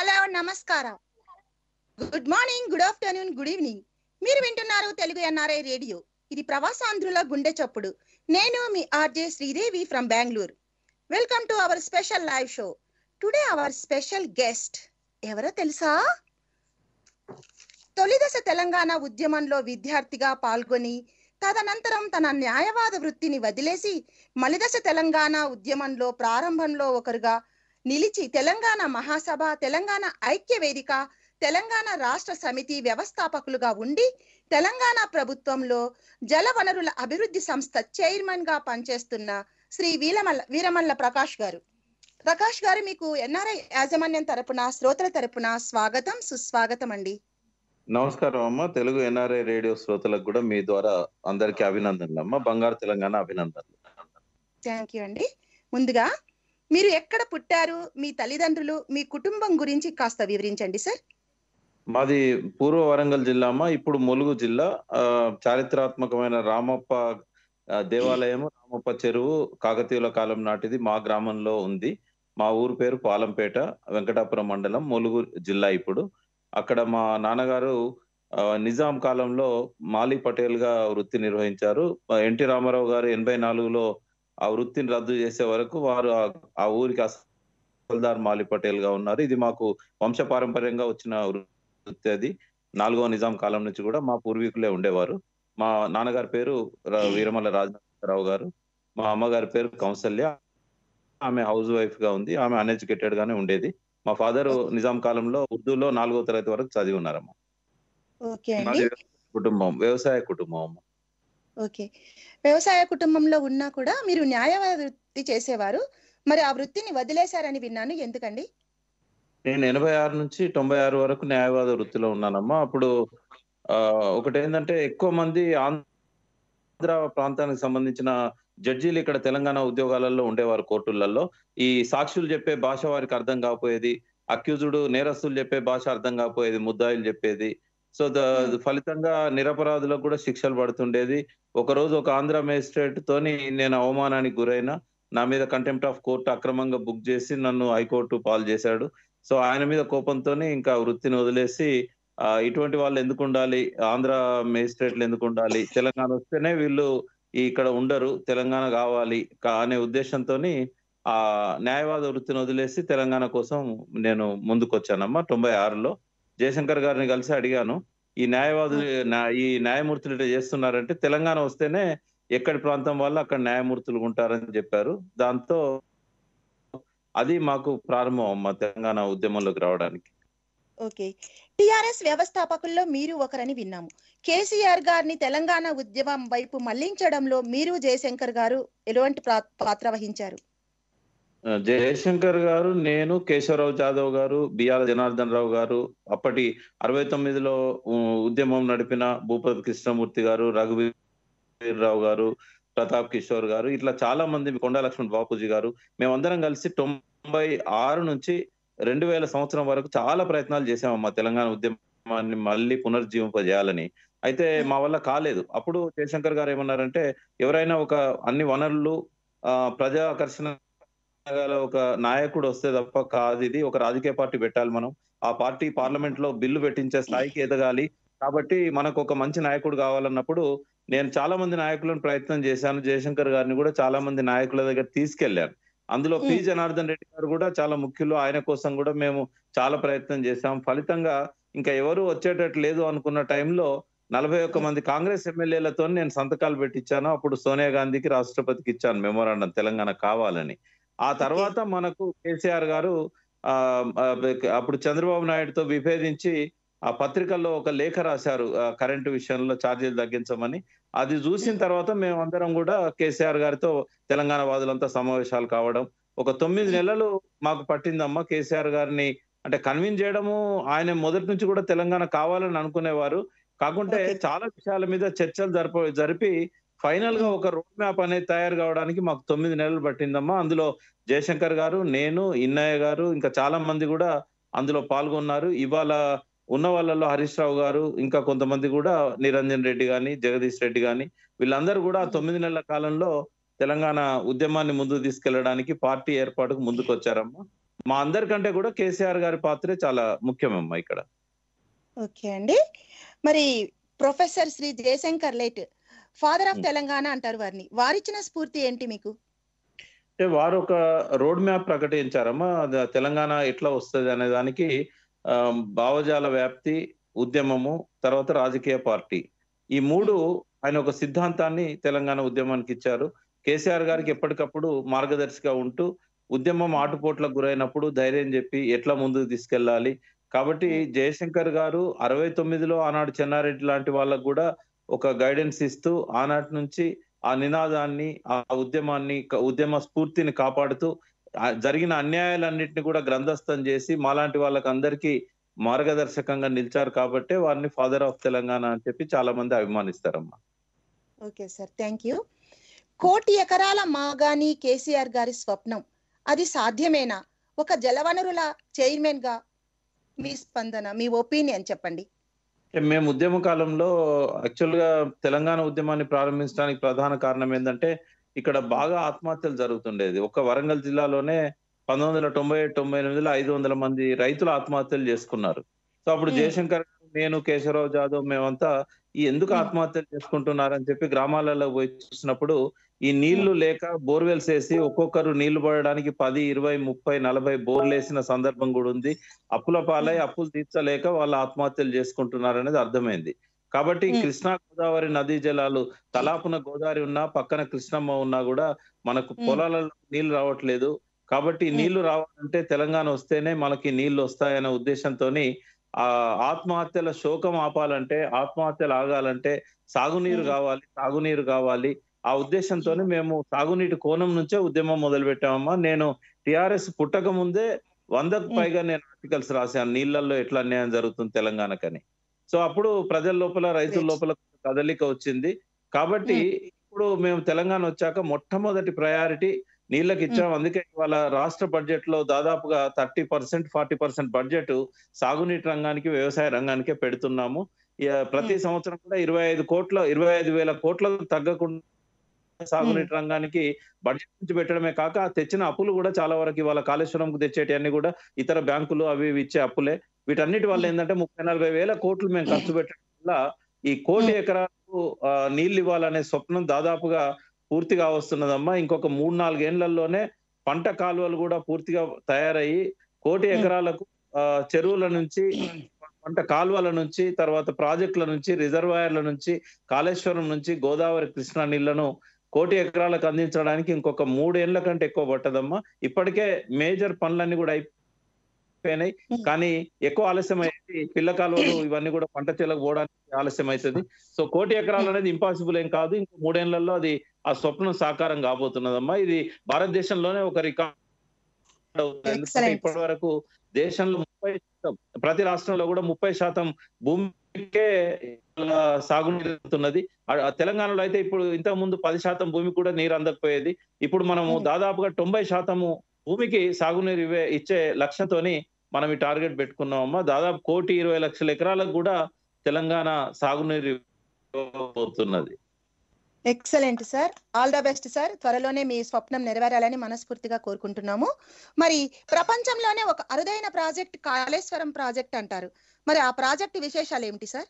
Hello నమస్కారం good morning good afternoon good evening మీరు వింటున్నారు తెలుగు ఎన్ఆర్ఐ రేడియో ఇది ప్రవాసాంధ్రుల గుండె చప్పుడు నేను మీ RJ Sridevi from Bengaluru welcome to our special live show today our special guest ఎవరో తెలుసా తొలిదశ తెలంగాణ ఉద్యమంలో విద్యార్థిగా పాల్గొని తదనంతరం తన న్యాయవాద వృత్తిని వదిలేసి మలిదశ తెలంగాణ ఉద్యమంలో ప్రారంభంలో ఒకరుగా నిలిచి తెలంగాణ మహాసభ తెలంగాణ ఐక్య వేదిక తెలంగాణ రాష్ట్ర సమితి వ్యవస్థాపకులుగా ఉండి తెలంగాణ ప్రభుత్వంలో జల వనరుల అభివృద్ధి సంస్థ చైర్మన్ గా పనిచేస్తున్న శ్రీ వీరమల్ల వీరమల్ల ప్రకాష్ గారు ప్రకాష్ గారు మీకు ఎన్ఆర్ఐ యాజమాన్యం తరపున శ్రోతల తరపున స్వాగతం సుస్వాగతం అండి నమస్కారం అమ్మ తెలుగు ఎన్ఆర్ఐ రేడియో శ్రోతలకు కూడా మీ ద్వారా అందరికీ అభినందనలు అమ్మ బంగారు తెలంగాణ అభినందనలు థ్యాంక్ యూ అండి ముందుగా మీరు ఎక్కడ పుట్టారు మీ తల్లిదండ్రులు మీ కుటుంబం గురించి కాస్త వివరించండి సార్ మాది పూర్వ వరంగల్ జిల్లా అమ్మ ఇప్పుడు ములుగు జిల్లా ఆ, చారిత్రాత్మకమైన రామప్ప ఆ, దేవాలయము రామప్ప చెరువు కాకతీయుల కాలం నాటిది మా గ్రామంలో ఉంది మా ఊరు పేరు పాలంపేట వెంకటాపురం మండలం ములుగు జిల్లా ఇప్పుడు అక్కడ మా నాన్నగారు ఆ, నిజాం కాలంలో మాలి పటేల్ గా వృత్తి నిర్వహించారు ఎన్టీ రామారావు గారు ఎనభై నాలుగులో ఆ వృత్తిని రద్దు చేసే వరకు వారు ఆ- ఆ ఊరికి అసల్దార్ మాలి పటేల్ గా ఉన్నారు ఇది మాకు వంశపారంపర్యంగా వచ్చిన వృత్తి అది నాలుగో నిజాం కాలం నుంచి కూడా మా పూర్వీకులే ఉండేవారు మా నాన్నగారి పేరు ర- వీరమల్ల రాజనాథరావు గారు మా అమ్మగారి పేరు కౌసల్య ఆమె హౌస్ వైఫ్ గా ఉంది ఆమె అన్ఎడ్యుకేటెడ్ గానే ఉండేది మా ఫాదర్ నిజాం కాలంలో ఉర్దూలో నాలుగో తరగతి వరకు చదివి ఉన్నారమ్మ ఓకే అండి మాది కుటుంబం వ్యవసాయ కుటుంబం అమ్మ ఓకే వ్యవసాయ కుటుంబంలో ఉన్నా కూడా మీరు న్యాయవాద వృత్తి చేసేవారు మరి ఆ వృత్తిని వదిలేశారని విన్నాను ఎందుకండి నేను ఎనభై ఆరు నుంచి తొంభై ఆరు వరకు న్యాయవాద వృత్తిలో ఉన్నానమ్మా అప్పుడు ఆ ఒకటి ఏంటంటే ఎక్కువ మంది ఆంధ్ర ప్రాంతానికి సంబంధించిన జడ్జీలు ఇక్కడ తెలంగాణ ఉద్యోగాలలో ఉండేవారు కోర్టులలో ఈ సాక్షులు చెప్పే భాష వారికి అర్థం కాకపోయేది అక్యూజుడు నేరస్తులు చెప్పే భాష అర్థం కాకపోయేది ముద్దాయిలు చెప్పేది సో ద ఫలితంగా నిరపరాధులకు కూడా శిక్షలు పడుతుండేది ఒక రోజు ఒక ఆంధ్ర మేజిస్ట్రేట్ తోని నేను అవమానానికి గురైన నా మీద కంటెంప్ట్ ఆఫ్ కోర్టు అక్రమంగా బుక్ చేసి నన్ను హైకోర్టు పాలు చేశాడు సో ఆయన మీద కోపంతోనే ఇంకా వృత్తిని వదిలేసి ఆ, ఇటువంటి వాళ్ళు ఎందుకు ఉండాలి ఆంధ్ర మేజిస్ట్రేట్లు ఎందుకు ఉండాలి తెలంగాణ వస్తేనే వీళ్ళు ఈ ఇక్కడ ఉండరు తెలంగాణ కావాలి కా- అనే ఉద్దేశంతో ఆ న్యాయవాద వృత్తిని వదిలేసి తెలంగాణ కోసం నేను ముందుకు వచ్చానమ్మా తొంభై ఆరులో జయశంకర్ గారిని కలిసి అడిగాను ఈ న్యాయవాదులు నా- ఈ న్యాయమూర్తులు ఇట్లా చేస్తున్నారంటే తెలంగాణ వస్తేనే ఎక్కడి ప్రాంతం వాళ్ళు అక్కడ న్యాయమూర్తులు ఉంటారని చెప్పారు దాంతో అది మాకు ప్రారంభం అమ్మ తెలంగాణ ఉద్యమంలోకి రావడానికి ఓకే టిఆర్ఎస్ వ్యవస్థాపకుల్లో మీరు ఒకరని విన్నాము కేసీఆర్ గారిని తెలంగాణ ఉద్యమం వైపు మళ్లించడంలో మీరు జయశంకర్ గారు ఎలాంటి ప్రా- పాత్ర వహించారు ఆ, జయశంకర్ గారు నేను కేశవరావు జాదవ్ గారు బిఆర్ జనార్దన్ రావు గారు అప్పటి అరవై తొమ్మిదిలో ఉ, ఉద్యమం నడిపిన భూపతి కృష్ణమూర్తి గారు రఘువీర్ రావు గారు ప్రతాప్ కిషోర్ గారు ఇట్లా చాలా మంది కొండా లక్ష్మణ్ బాపూజీ గారు మేమందరం కలిసి తొంభై ఆరు నుంచి రెండు వేల సంవత్సరం వరకు చాలా ప్రయత్నాలు చేసామమ్మా తెలంగాణ ఉద్యమాన్ని మళ్ళీ పునర్జీవింపజేయాలని అయితే మా వల్ల కాలేదు అప్పుడు జయశంకర్ గారు ఏమన్నారంటే ఎవరైనా ఒక అన్ని వనరులు ఆ, ప్రజా ఆకర్షణ గల ఒక నాయకుడు వస్తే తప్ప కాదు ఇది ఒక రాజకీయ పార్టీ పెట్టాలి మనం ఆ పార్టీ పార్లమెంట్ లో బిల్లు పెట్టించే స్థాయికి ఎదగాలి కాబట్టి మనకు ఒక మంచి నాయకుడు కావాలన్నప్పుడు నేను చాలా మంది నాయకులను ప్రయత్నం చేశాను జయశంకర్ గారిని కూడా చాలా మంది నాయకుల దగ్గర తీసుకెళ్లాను అందులో పి మ్. జనార్దన్ రెడ్డి గారు కూడా చాలా ముఖ్యులు ఆయన కోసం కూడా మేము చాలా ప్రయత్నం చేశాం ఫలితంగా ఇంకా ఎవరు వచ్చేటట్టు లేదు అనుకున్న టైంలో నలభై ఒక్క మంది కాంగ్రెస్ ఎమ్మెల్యేలతో నేను సంతకాలు పెట్టించాను అప్పుడు సోనియా గాంధీకి రాష్ట్రపతికి ఇచ్చాను మెమోరాండం తెలంగాణ కావాలని ఆ తర్వాత మనకు కేసీఆర్ గారు ఆ ఆ, అప్పుడు చంద్రబాబు నాయుడుతో విభేదించి ఆ పత్రికల్లో ఒక లేఖ రాశారు ఆ, కరెంటు విషయంలో ఛార్జీలు తగ్గించమని అది చూసిన తర్వాత మేమందరం కూడా కేసీఆర్ గారితో తెలంగాణ వాదులంతా సమావేశాలు కావడం ఒక తొమ్మిది నెలలు మాకు పట్టిందమ్మా కేసీఆర్ గారిని అంటే కన్విన్స్ చేయడము ఆయన మొదటి నుంచి కూడా తెలంగాణ కావాలని అనుకునేవారు కాకుంటే Okay. చాలా విషయాల మీద చర్చలు జరప జరిపి ఫైనల్ గా ఒక రోడ్ మ్యాప్ అనేది తయారు కావడానికి మాకు తొమ్మిది నెలలు పట్టిందమ్మా అందులో జయశంకర్ గారు నేను ఇన్నయ్య గారు ఇంకా చాలా మంది కూడా అందులో పాల్గొన్నారు ఇవాళ ఉన్న వాళ్ళలో హరీష్ రావు గారు ఇంకా కొంతమంది కూడా నిరంజన్ రెడ్డి గాని జగదీష్ రెడ్డి గాని వీళ్ళందరూ కూడా ఆ తొమ్మిది నెలల కాలంలో తెలంగాణ ఉద్యమాన్ని ముందుకు తీసుకెళ్లడానికి పార్టీ ఏర్పాటుకు ముందుకు వచ్చారమ్మా మా అందరికంటే కూడా కేసీఆర్ గారి పాత్రే చాలా ముఖ్యమమ్మా ఇక్కడ ఓకే అండి మరి professor Shri Jayashankar late father of Hmm. Telangana అంటారు వారిని వారిచ్చిన స్ఫూర్తి ఏంటి మీకు అంటే వారు ఒక రోడ్ మ్యాప్ ప్రకటించారమ్మా అది తెలంగాణ ఎట్లా వస్తుంది అనే దానికి ఆ, భావజాల వ్యాప్తి ఉద్యమము తర్వాత రాజకీయ పార్టీ ఈ మూడు ఆయన ఒక సిద్ధాంతాన్ని తెలంగాణ ఉద్యమానికి ఇచ్చారు కేసీఆర్ గారికి ఎప్పటికప్పుడు మార్గదర్శిగా ఉంటూ ఉద్యమం ఆటుపోట్లకు గురైనప్పుడు ధైర్యం చెప్పి ఎట్లా ముందుకు తీసుకెళ్ళాలి కాబట్టి జయశంకర్ గారు అరవై తొమ్మిదిలో ఆనాడు చెన్నారెడ్డి లాంటి వాళ్ళకు కూడా ఒక గైడెన్స్ ఇస్తూ ఆనాటి నుంచి ఆ నినాదాన్ని ఆ ఉద్యమాన్ని క- ఉద్యమ స్ఫూర్తిని కాపాడుతూ ఆ జరిగిన అన్యాయాలన్నింటినీ కూడా గ్రంథస్థం చేసి మాలాంటి వాళ్ళకి అందరికీ మార్గదర్శకంగా నిలిచారు కాబట్టే వారిని ఫాదర్ ఆఫ్ తెలంగాణ అని చెప్పి చాలా మంది అభిమానిస్తారమ్మా ఓకే సార్ థ్యాంక్ యూ కోటి ఎకరాల మాగాని కేసీఆర్ గారి స్వప్నం అది సాధ్యమేనా ఒక జలవనరుల చైర్మన్ గా మీ స్పందన మీ ఒపీనియన్ చెప్పండి మేము ఉద్యమ కాలంలో యాక్చువల్ గా తెలంగాణ ఉద్యమాన్ని ప్రారంభించడానికి ప్రధాన కారణం ఏంటంటే ఇక్కడ బాగా ఆత్మహత్యలు జరుగుతుండేది ఒక వరంగల్ జిల్లాలోనే పంతొమ్మిది వందల తొంభై ఏడు తొంభై ఎనిమిదిలో ఐదు వందల మంది రైతులు ఆత్మహత్యలు చేసుకున్నారు సో అప్పుడు Hmm. జయశంకర్ నేను కేశవరావు జాదవ్ మేమంతా ఈ ఎందుకు Hmm. ఆత్మహత్యలు చేసుకుంటున్నారని చెప్పి గ్రామాలలో పోయి చూసినప్పుడు ఈ నీళ్లు లేక బోర్వెల్స్ వేసి ఒక్కొక్కరు నీళ్లు పడడానికి పది ఇరవై ముప్పై నలభై బోర్లు వేసిన సందర్భం కూడా ఉంది అప్పుల పాలై అప్పులు తీర్చలేక వాళ్ళు ఆత్మహత్యలు చేసుకుంటున్నారు అనేది అర్థమైంది కాబట్టి Hmm. కృష్ణా గోదావరి నదీ జలాలు తలాపున గోదావరి ఉన్నా పక్కన కృష్ణమ్మ ఉన్నా కూడా మనకు Hmm. పొలాలలో నీళ్లు రావట్లేదు కాబట్టి ఈ Hmm. నీళ్లు రావాలంటే తెలంగాణ వస్తేనే మనకి నీళ్లు వస్తాయనే ఉద్దేశంతోని ఆ ఆత్మహత్యల శోకం ఆపాలంటే ఆత్మహత్యలు ఆగాలంటే సాగునీరు Hmm. కావాలి సాగునీరు కావాలి ఆ ఉద్దేశంతోనే మేము సాగునీటి కోణం నుంచే ఉద్యమం మొదలు పెట్టామమ్మా నేను టిఆర్ఎస్ పుట్టక ముందే వందకు Hmm. పైగా నేను ఆర్టికల్స్ రాశాను నీళ్లలో ఎట్లా అన్యాయం జరుగుతుంది తెలంగాణకని సో అప్పుడు ప్రజల లోపల రైతుల Great. లోపల కదలిక వచ్చింది కాబట్టి ఇప్పుడు మేము తెలంగాణ వచ్చాక మొట్టమొదటి ప్రయారిటీ నీళ్ళకి ఇచ్చాం అందుకే ఇవాళ రాష్ట్ర బడ్జెట్ లో దాదాపుగా thirty percent forty percent budget సాగునీటి రంగానికి వ్యవసాయ రంగానికే పెడుతున్నాము ఇక ప్రతి Hmm. సంవత్సరం కూడా ఇరవై ఐదు కోట్ల ఇరవై ఐదు వేల కోట్లకు తగ్గకుండా సాగునీటి రంగానికి బడ్జెట్ నుంచి పెట్టడమే కాక ఆ తెచ్చిన అప్పులు కూడా చాలా వరకు ఇవాళ కాళేశ్వరంకు తెచ్చేటి అన్ని కూడా ఇతర బ్యాంకులు అవి ఇవి ఇచ్చే అప్పులే వీటన్నిటి వల్ల Hmm. ఏంటంటే ముప్పై నలభై వేల కోట్లు మేము ఖర్చు పెట్టడం వల్ల ఈ కోటి Hmm. ఎకరాలకు ఆ, నీళ్లు ఇవ్వాలనే స్వప్నం దాదాపుగా పూర్తిగా వస్తున్నదమ్మా ఇంకొక మూడు నాలుగేళ్లలోనే పంట కాలువలు కూడా పూర్తిగా తయారయ్యి కోటి Hmm. ఎకరాలకు ఆ, చెరువుల నుంచి పంట కాలువల నుంచి తర్వాత ప్రాజెక్టుల నుంచి రిజర్వాయర్ల నుంచి కాళేశ్వరం నుంచి గోదావరి కృష్ణా నీళ్లను కోటి ఎకరాలకు అందించడానికి ఇంకొక మూడేళ్ల కంటే ఎక్కువ పట్టదమ్మా ఇప్పటికే మేజర్ పనులన్నీ కూడా అయిపోయినాయి Hmm. కానీ ఎక్కువ ఆలస్యం అయ్యి పిల్ల కాలువలు ఇవన్నీ కూడా పంట చేలకు పోవడానికి ఆలస్యం అవుతుంది సో కోటి ఎకరాలు అనేది ఇంపాసిబుల్ ఏం కాదు ఇంకో మూడేళ్లలో అది ఆ స్వప్నం సాకారం కాబోతున్నదమ్మా ఇది భారతదేశంలోనే ఒక రికార్డ్ అవుతుంది ఎందుకంటే Excellent. ఇప్పటి వరకు దేశంలో ముప్పై శాతం ప్రతి రాష్ట్రంలో కూడా ముప్పై శాతం భూమికే ఇలా సాగునీరు అందుతున్నది ఆ- ఆ తెలంగాణలో అయితే ఇప్పుడు ఇంతకు ముందు పది శాతం భూమికి కూడా నీరు అందకపోయేది ఇప్పుడు మనము Hmm. దాదాపుగా తొంభై శాతము భూమికి సాగునీరు ఇవే ఇచ్చే లక్ష్యంతోని మనం ఈ టార్గెట్ పెట్టుకున్నామమ్మా దాదాపు కోటి ఇరవై లక్షల ఎకరాలకు కూడా తెలంగాణ సాగునీరు ఇవ్వబోతున్నది excellent sir all the best sir త్వరలోనే మీ స్వప్నం నెరవేరాలని మనస్ఫూర్తిగా కోరుకుంటున్నాము మరి ప్రపంచంలోనే ఒక అరుదైన ప్రాజెక్ట్ కాళేశ్వరం ప్రాజెక్ట్ అంటారు మరి ఆ ప్రాజెక్ట్ విశేషాలు ఏమిటి సార్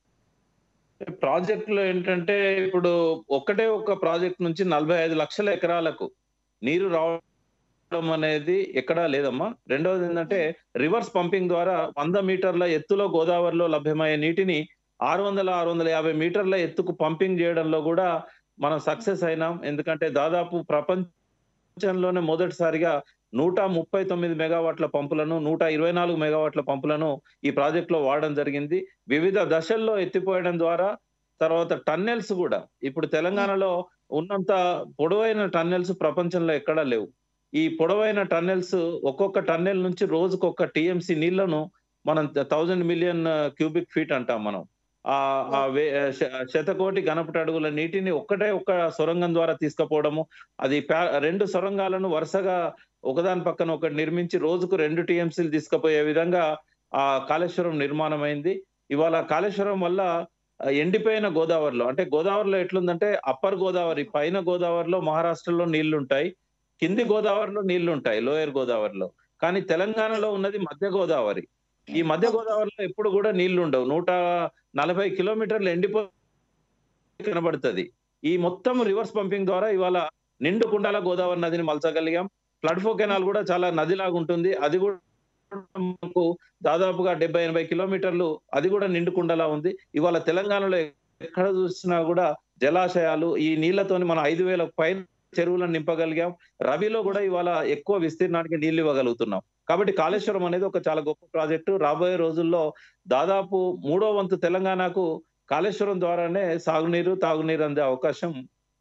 ప్రాజెక్ట్ లో ఏంటంటే ఇప్పుడు ఒకటే ఒక ప్రాజెక్ట్ నుంచి నలభై ఐదు లక్షల ఎకరాలకు నీరు రావడం అనేది ఎక్కడా లేదమ్మా రెండవది ఏంటంటే రివర్స్ పంపింగ్ ద్వారా వంద మీటర్ల ఎత్తులో గోదావరిలో లభ్యమయ్యే నీటిని ఆరు వందల ఆరు వందల యాభై మీటర్ల ఎత్తుకు పంపింగ్ చేయడంలో కూడా మనం సక్సెస్ అయినాం ఎందుకంటే దాదాపు ప్రపంచంలోనే మొదటిసారిగా నూట ముప్పై తొమ్మిది మెగావాట్ల పంపులను నూట ఇరవై నాలుగు మెగావాట్ల పంపులను ఈ ప్రాజెక్ట్ లో వాడడం జరిగింది వివిధ దశల్లో ఎత్తిపోయడం ద్వారా తర్వాత టన్నెల్స్ కూడా ఇప్పుడు తెలంగాణలో ఉన్నంత పొడవైన టన్నెల్స్ ప్రపంచంలో ఎక్కడా లేవు ఈ పొడవైన టన్నెల్స్ ఒక్కొక్క టన్నెల్ నుంచి రోజుకు ఒక టీఎంసీ నీళ్లను మనం థౌజండ్ మిలియన్ క్యూబిక్ ఫీట్ అంటాం మనం ఆ ఆ వే- శ- శతకోటి గణపటి అడుగుల నీటిని ఒక్కటే ఒక్క సొరంగం ద్వారా తీసుకుపోవడము అది ప్యా- రెండు సొరంగాలను వరుసగా ఒకదాని పక్కన ఒకటి నిర్మించి రోజుకు రెండు టీఎంసీలు తీసుకుపోయే విధంగా ఆ కాళేశ్వరం నిర్మాణం అయింది ఇవాళ కాళేశ్వరం వల్ల ఆ, ఎండిపోయిన గోదావరిలో అంటే గోదావరిలో ఎట్లుందంటే అప్పర్ గోదావరి పైన గోదావరిలో మహారాష్ట్రలో నీళ్లు ఉంటాయి కింది గోదావరిలో నీళ్లు ఉంటాయి లోయర్ గోదావరిలో కానీ తెలంగాణలో ఉన్నది మధ్య గోదావరి ఈ మధ్య గోదావరిలో ఎప్పుడు కూడా నీళ్లు ఉండవు నూట నలభై కిలోమీటర్లు ఎండిపో కనబడుతుంది ఈ మొత్తం రివర్స్ పంపింగ్ ద్వారా ఇవాళ నిండు కుండాల గోదావరి నదిని మలచగలిగాం ఫ్లడ్ ఫో కెనాల్ కూడా చాలా నదిలాగా ఉంటుంది అది కూడా మనకు దాదాపుగా డెబ్బై ఎనభై కిలోమీటర్లు అది కూడా నిండు కుండలా ఉంది ఇవాళ తెలంగాణలో ఎక్కడ చూసినా కూడా జలాశయాలు ఈ నీళ్లతోని మనం ఐదు వేల పైన చెరువులను నింపగలిగాం రబీలో కూడా ఇవాళ ఎక్కువ విస్తీర్ణానికి నీళ్లు ఇవ్వగలుగుతున్నాం కాబట్టి కాళేశ్వరం అనేది ఒక చాలా గొప్ప ప్రాజెక్టు రాబోయే రోజుల్లో దాదాపు మూడో వంతు తెలంగాణకు కాళేశ్వరం ద్వారానే సాగునీరు తాగునీరు అందే అవకాశం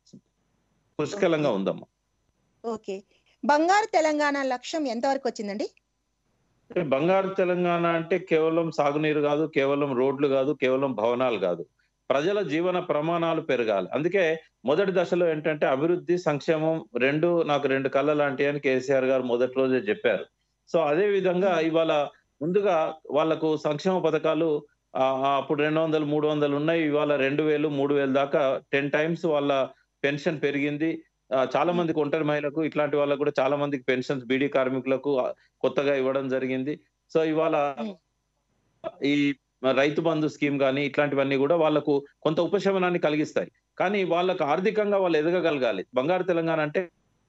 పుష్కలంగా ఉందమ్మా ఓకే బంగారు తెలంగాణ లక్ష్యం ఎంతవరకు వచ్చిందండి బంగారు తెలంగాణ అంటే కేవలం సాగునీరు కాదు కేవలం రోడ్లు కాదు కేవలం భవనాలు కాదు ప్రజల జీవన ప్రమాణాలు పెరగాలి అందుకే మొదటి దశలో ఏంటంటే అభివృద్ధి సంక్షేమం రెండు నాకు రెండు కళ్ళ లాంటి అని కేసీఆర్ గారు మొదటి రోజే చెప్పారు సో అదే విధంగా ఇవాళ ముందుగా వాళ్లకు సంక్షేమ పథకాలు ఆ, ఆ, అప్పుడు రెండు వందలు మూడు వందలు ఉన్నాయి ఇవాళ రెండు వేలు మూడు వేలు దాకా టెన్ టైమ్స్ వాళ్ళ పెన్షన్ పెరిగింది ఆ, చాలా మందికి ఒంటరి మహిళలకు ఇట్లాంటి వాళ్ళకు కూడా చాలా మందికి పెన్షన్స్ బీడీ కార్మికులకు ఆ, కొత్తగా ఇవ్వడం జరిగింది సో ఇవాళ Mm. ఈ రైతు బంధు స్కీమ్ కానీ ఇట్లాంటివన్నీ కూడా వాళ్ళకు కొంత ఉపశమనాన్ని కలిగిస్తాయి కానీ వాళ్ళకు ఆర్థికంగా వాళ్ళు ఎదగగలగాలి బంగారు తెలంగాణ అంటే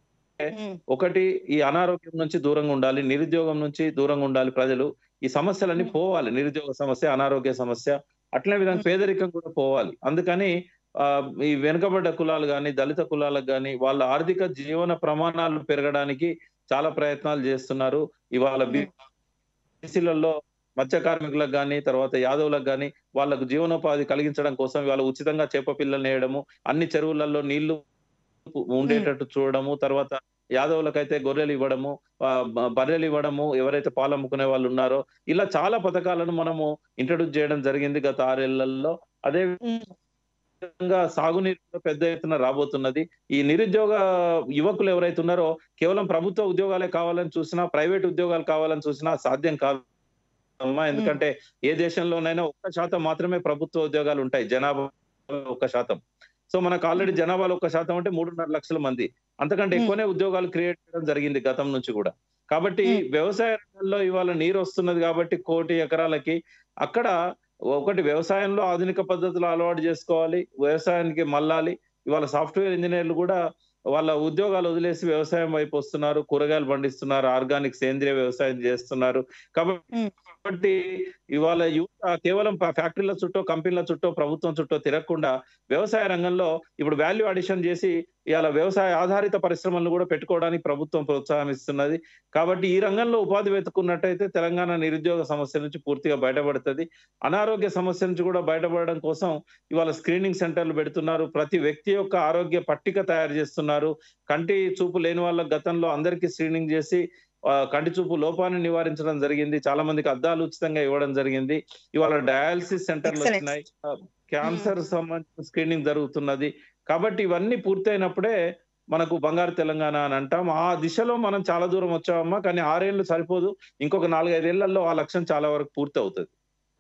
ఉమ్, ఒకటి ఈ అనారోగ్యం నుంచి దూరంగా ఉండాలి నిరుద్యోగం నుంచి దూరంగా ఉండాలి ప్రజలు ఈ సమస్యలన్నీ మ్మ్. పోవాలి నిరుద్యోగ సమస్య అనారోగ్య సమస్య అట్లనే విధంగా మ్మ్. పేదరికం కూడా పోవాలి అందుకని ఆ ఈ వెనుకబడ్డ కులాలు కానీ దళిత కులాలకు కానీ వాళ్ళ ఆర్థిక జీవన ప్రమాణాలు పెరగడానికి చాలా ప్రయత్నాలు చేస్తున్నారు ఇవాళ మ్మ్. బీసీలలో మత్స్య కార్మికులకు కానీ తర్వాత యాదవులకు కానీ వాళ్ళకు జీవనోపాధి కలిగించడం కోసం ఇవాళ ఉచితంగా చేప పిల్లలు నేయడము అన్ని చెరువులలో నీళ్లు ఉండేటట్టు చూడడము తర్వాత యాదవులకైతే గొర్రెలు ఇవ్వడము ఆ, బ- బర్రెలు ఇవ్వడము ఎవరైతే పాలు అమ్ముకునే వాళ్ళు ఉన్నారో ఇలా చాలా పథకాలను మనము ఇంట్రడ్యూస్ చేయడం జరిగింది గత ఆరేళ్లలో అదే ఉమ్, విధంగా సాగునీరు కూడా పెద్ద ఎత్తున రాబోతున్నది ఈ నిరుద్యోగ యువకులు ఎవరైతే ఉన్నారో కేవలం ప్రభుత్వ ఉద్యోగాలే కావాలని చూసినా ప్రైవేట్ ఉద్యోగాలు కావాలని చూసినా సాధ్యం కాదు అమ్మా ఎందుకంటే ఏ దేశంలోనైనా ఒక్క శాతం మాత్రమే ప్రభుత్వ ఉద్యోగాలు ఉంటాయి జనాభా ఒక్క శాతం సో మనకు ఆల్రెడీ జనాభాలో ఒక్క శాతం అంటే మూడున్నర లక్షల మంది అంతకంటే Hmm. ఎక్కువనే ఉద్యోగాలు క్రియేట్ చేయడం జరిగింది గతం నుంచి కూడా కాబట్టి Hmm. వ్యవసాయ రంగంలో ఇవాళ నీరు వస్తున్నది కాబట్టి కోటి ఎకరాలకి అక్కడ ఒకటి వ్యవసాయంలో ఆధునిక పద్ధతులు అలవాటు చేసుకోవాలి వ్యవసాయానికి మళ్ళాలి ఇవాళ సాఫ్ట్వేర్ ఇంజనీర్లు కూడా వాళ్ళ ఉద్యోగాలు వదిలేసి వ్యవసాయం వైపు వస్తున్నారు కూరగాయలు పండిస్తున్నారు ఆర్గానిక్ సేంద్రియ వ్యవసాయం చేస్తున్నారు కాబట్టి ఉమ్, కాబట్టి ఇవాళ యువత కేవలం ప- ఫ్యాక్టరీల చుట్టూ కంపెనీల చుట్టూ ప్రభుత్వం చుట్టూ తిరగకుండా వ్యవసాయ రంగంలో ఇప్పుడు వాల్యూ అడిషన్ చేసి ఇవాళ వ్యవసాయ ఆధారిత పరిశ్రమలను కూడా పెట్టుకోవడానికి ప్రభుత్వం ప్రోత్సాహం ఇస్తున్నది కాబట్టి ఈ రంగంలో ఉపాధి వెతుకున్నట్టయితే తెలంగాణ నిరుద్యోగ సమస్య నుంచి పూర్తిగా బయటపడుతుంది అనారోగ్య సమస్య నుంచి కూడా బయటపడడం కోసం ఇవాళ స్క్రీనింగ్ సెంటర్లు పెడుతున్నారు ప్రతి వ్యక్తి యొక్క ఆరోగ్య పట్టిక తయారు చేస్తున్నారు కంటి చూపు లేని వాళ్ళ గతంలో అందరికీ స్క్రీనింగ్ చేసి ఆ, కంటి చూపు లోపాన్ని నివారించడం జరిగింది చాలా మందికి అద్దాలు ఉచితంగా ఇవ్వడం జరిగింది ఇవాళ డయాలసిస్ సెంటర్లు Excellent. వచ్చినాయి ఆ, క్యాన్సర్ సంబంధించిన స్క్రీనింగ్ జరుగుతున్నది కాబట్టి ఇవన్నీ పూర్తయినప్పుడే మనకు బంగారు తెలంగాణ అని అంటాం ఆ దిశలో మనం చాలా దూరం వచ్చామమ్మా కానీ ఆరేళ్లు సరిపోదు ఇంకొక నాలుగైదేళ్లలో ఆ లక్ష్యం చాలా వరకు పూర్తి అవుతుంది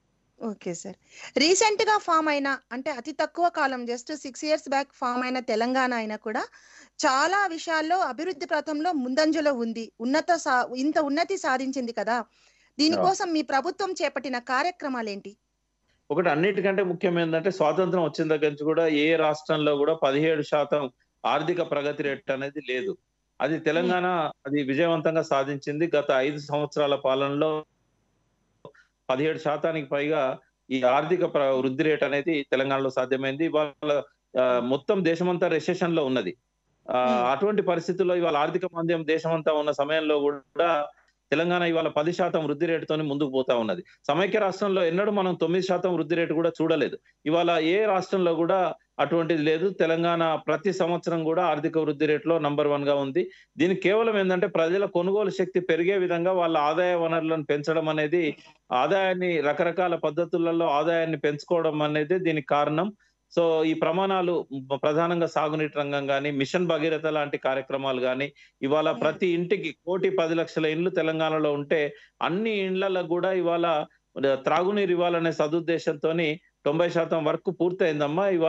ఓకే సార్ రీసెంట్ గా ఫామ్ అయిన అంటే అతి తక్కువ కాలం just six years back form అయిన తెలంగాణ అయినా కూడా చాలా విషయాల్లో అభివృద్ధి పథంలో ముందంజలో ఉంది ఉన్నత సా- ఇంత ఉన్నతి సాధించింది కదా దీనికోసం మీ ప్రభుత్వం చేపట్టిన కార్యక్రమాలు ఏంటి ఒకటి అన్నిటికంటే ముఖ్యం ఏంటంటే స్వాతంత్రం వచ్చిన దగ్గర నుంచి కూడా ఏ రాష్ట్రంలో కూడా పదిహేడు శాతం ఆర్థిక ప్రగతి రేట్ అనేది లేదు అది తెలంగాణ అది విజయవంతంగా సాధించింది గత ఐదు సంవత్సరాల పాలనలో పదిహేడు శాతానికి పైగా ఈ ఆర్థిక ప్ర- వృద్ధి రేట్ అనేది తెలంగాణలో సాధ్యమైంది ఇవాళ ఆ, మొత్తం దేశమంతా రెసెషన్ లో ఉన్నది ఆ, Hmm. అటువంటి పరిస్థితుల్లో ఇవాళ ఆర్థిక మాంద్యం దేశమంతా ఉన్న సమయంలో కూడా తెలంగాణ ఇవాళ పది శాతం వృద్ధి రేటుతోని ముందుకు పోతా ఉన్నది సమైక్య రాష్ట్రంలో ఎన్నడూ మనం తొమ్మిది శాతం వృద్ధి రేటు కూడా చూడలేదు ఇవాళ ఏ రాష్ట్రంలో కూడా అటువంటిది లేదు తెలంగాణ ప్రతి సంవత్సరం కూడా ఆర్థిక వృద్ధి రేట్లో నంబర్ వన్ గా ఉంది దీనికి కేవలం ఏంటంటే ప్రజల కొనుగోలు శక్తి పెరిగే విధంగా వాళ్ళ ఆదాయ వనరులను పెంచడం అనేది ఆదాయాన్ని రకరకాల పద్ధతులలో ఆదాయాన్ని పెంచుకోవడం అనేది దీనికి కారణం సో ఈ ప్రమాణాలు ప్రధానంగా సాగునీటి రంగం కానీ మిషన్ భగీరథ లాంటి కార్యక్రమాలు కానీ ఇవాళ ప్రతి ఇంటికి కోటి పది లక్షల ఇండ్లు తెలంగాణలో ఉంటే అన్ని ఇండ్లలో కూడా ఇవాళ త్రాగునీరు ఇవ్వాలనే సదుద్దేశంతో తొంభై శాతం వరకు పూర్తయిందమ్మా ఇవాళ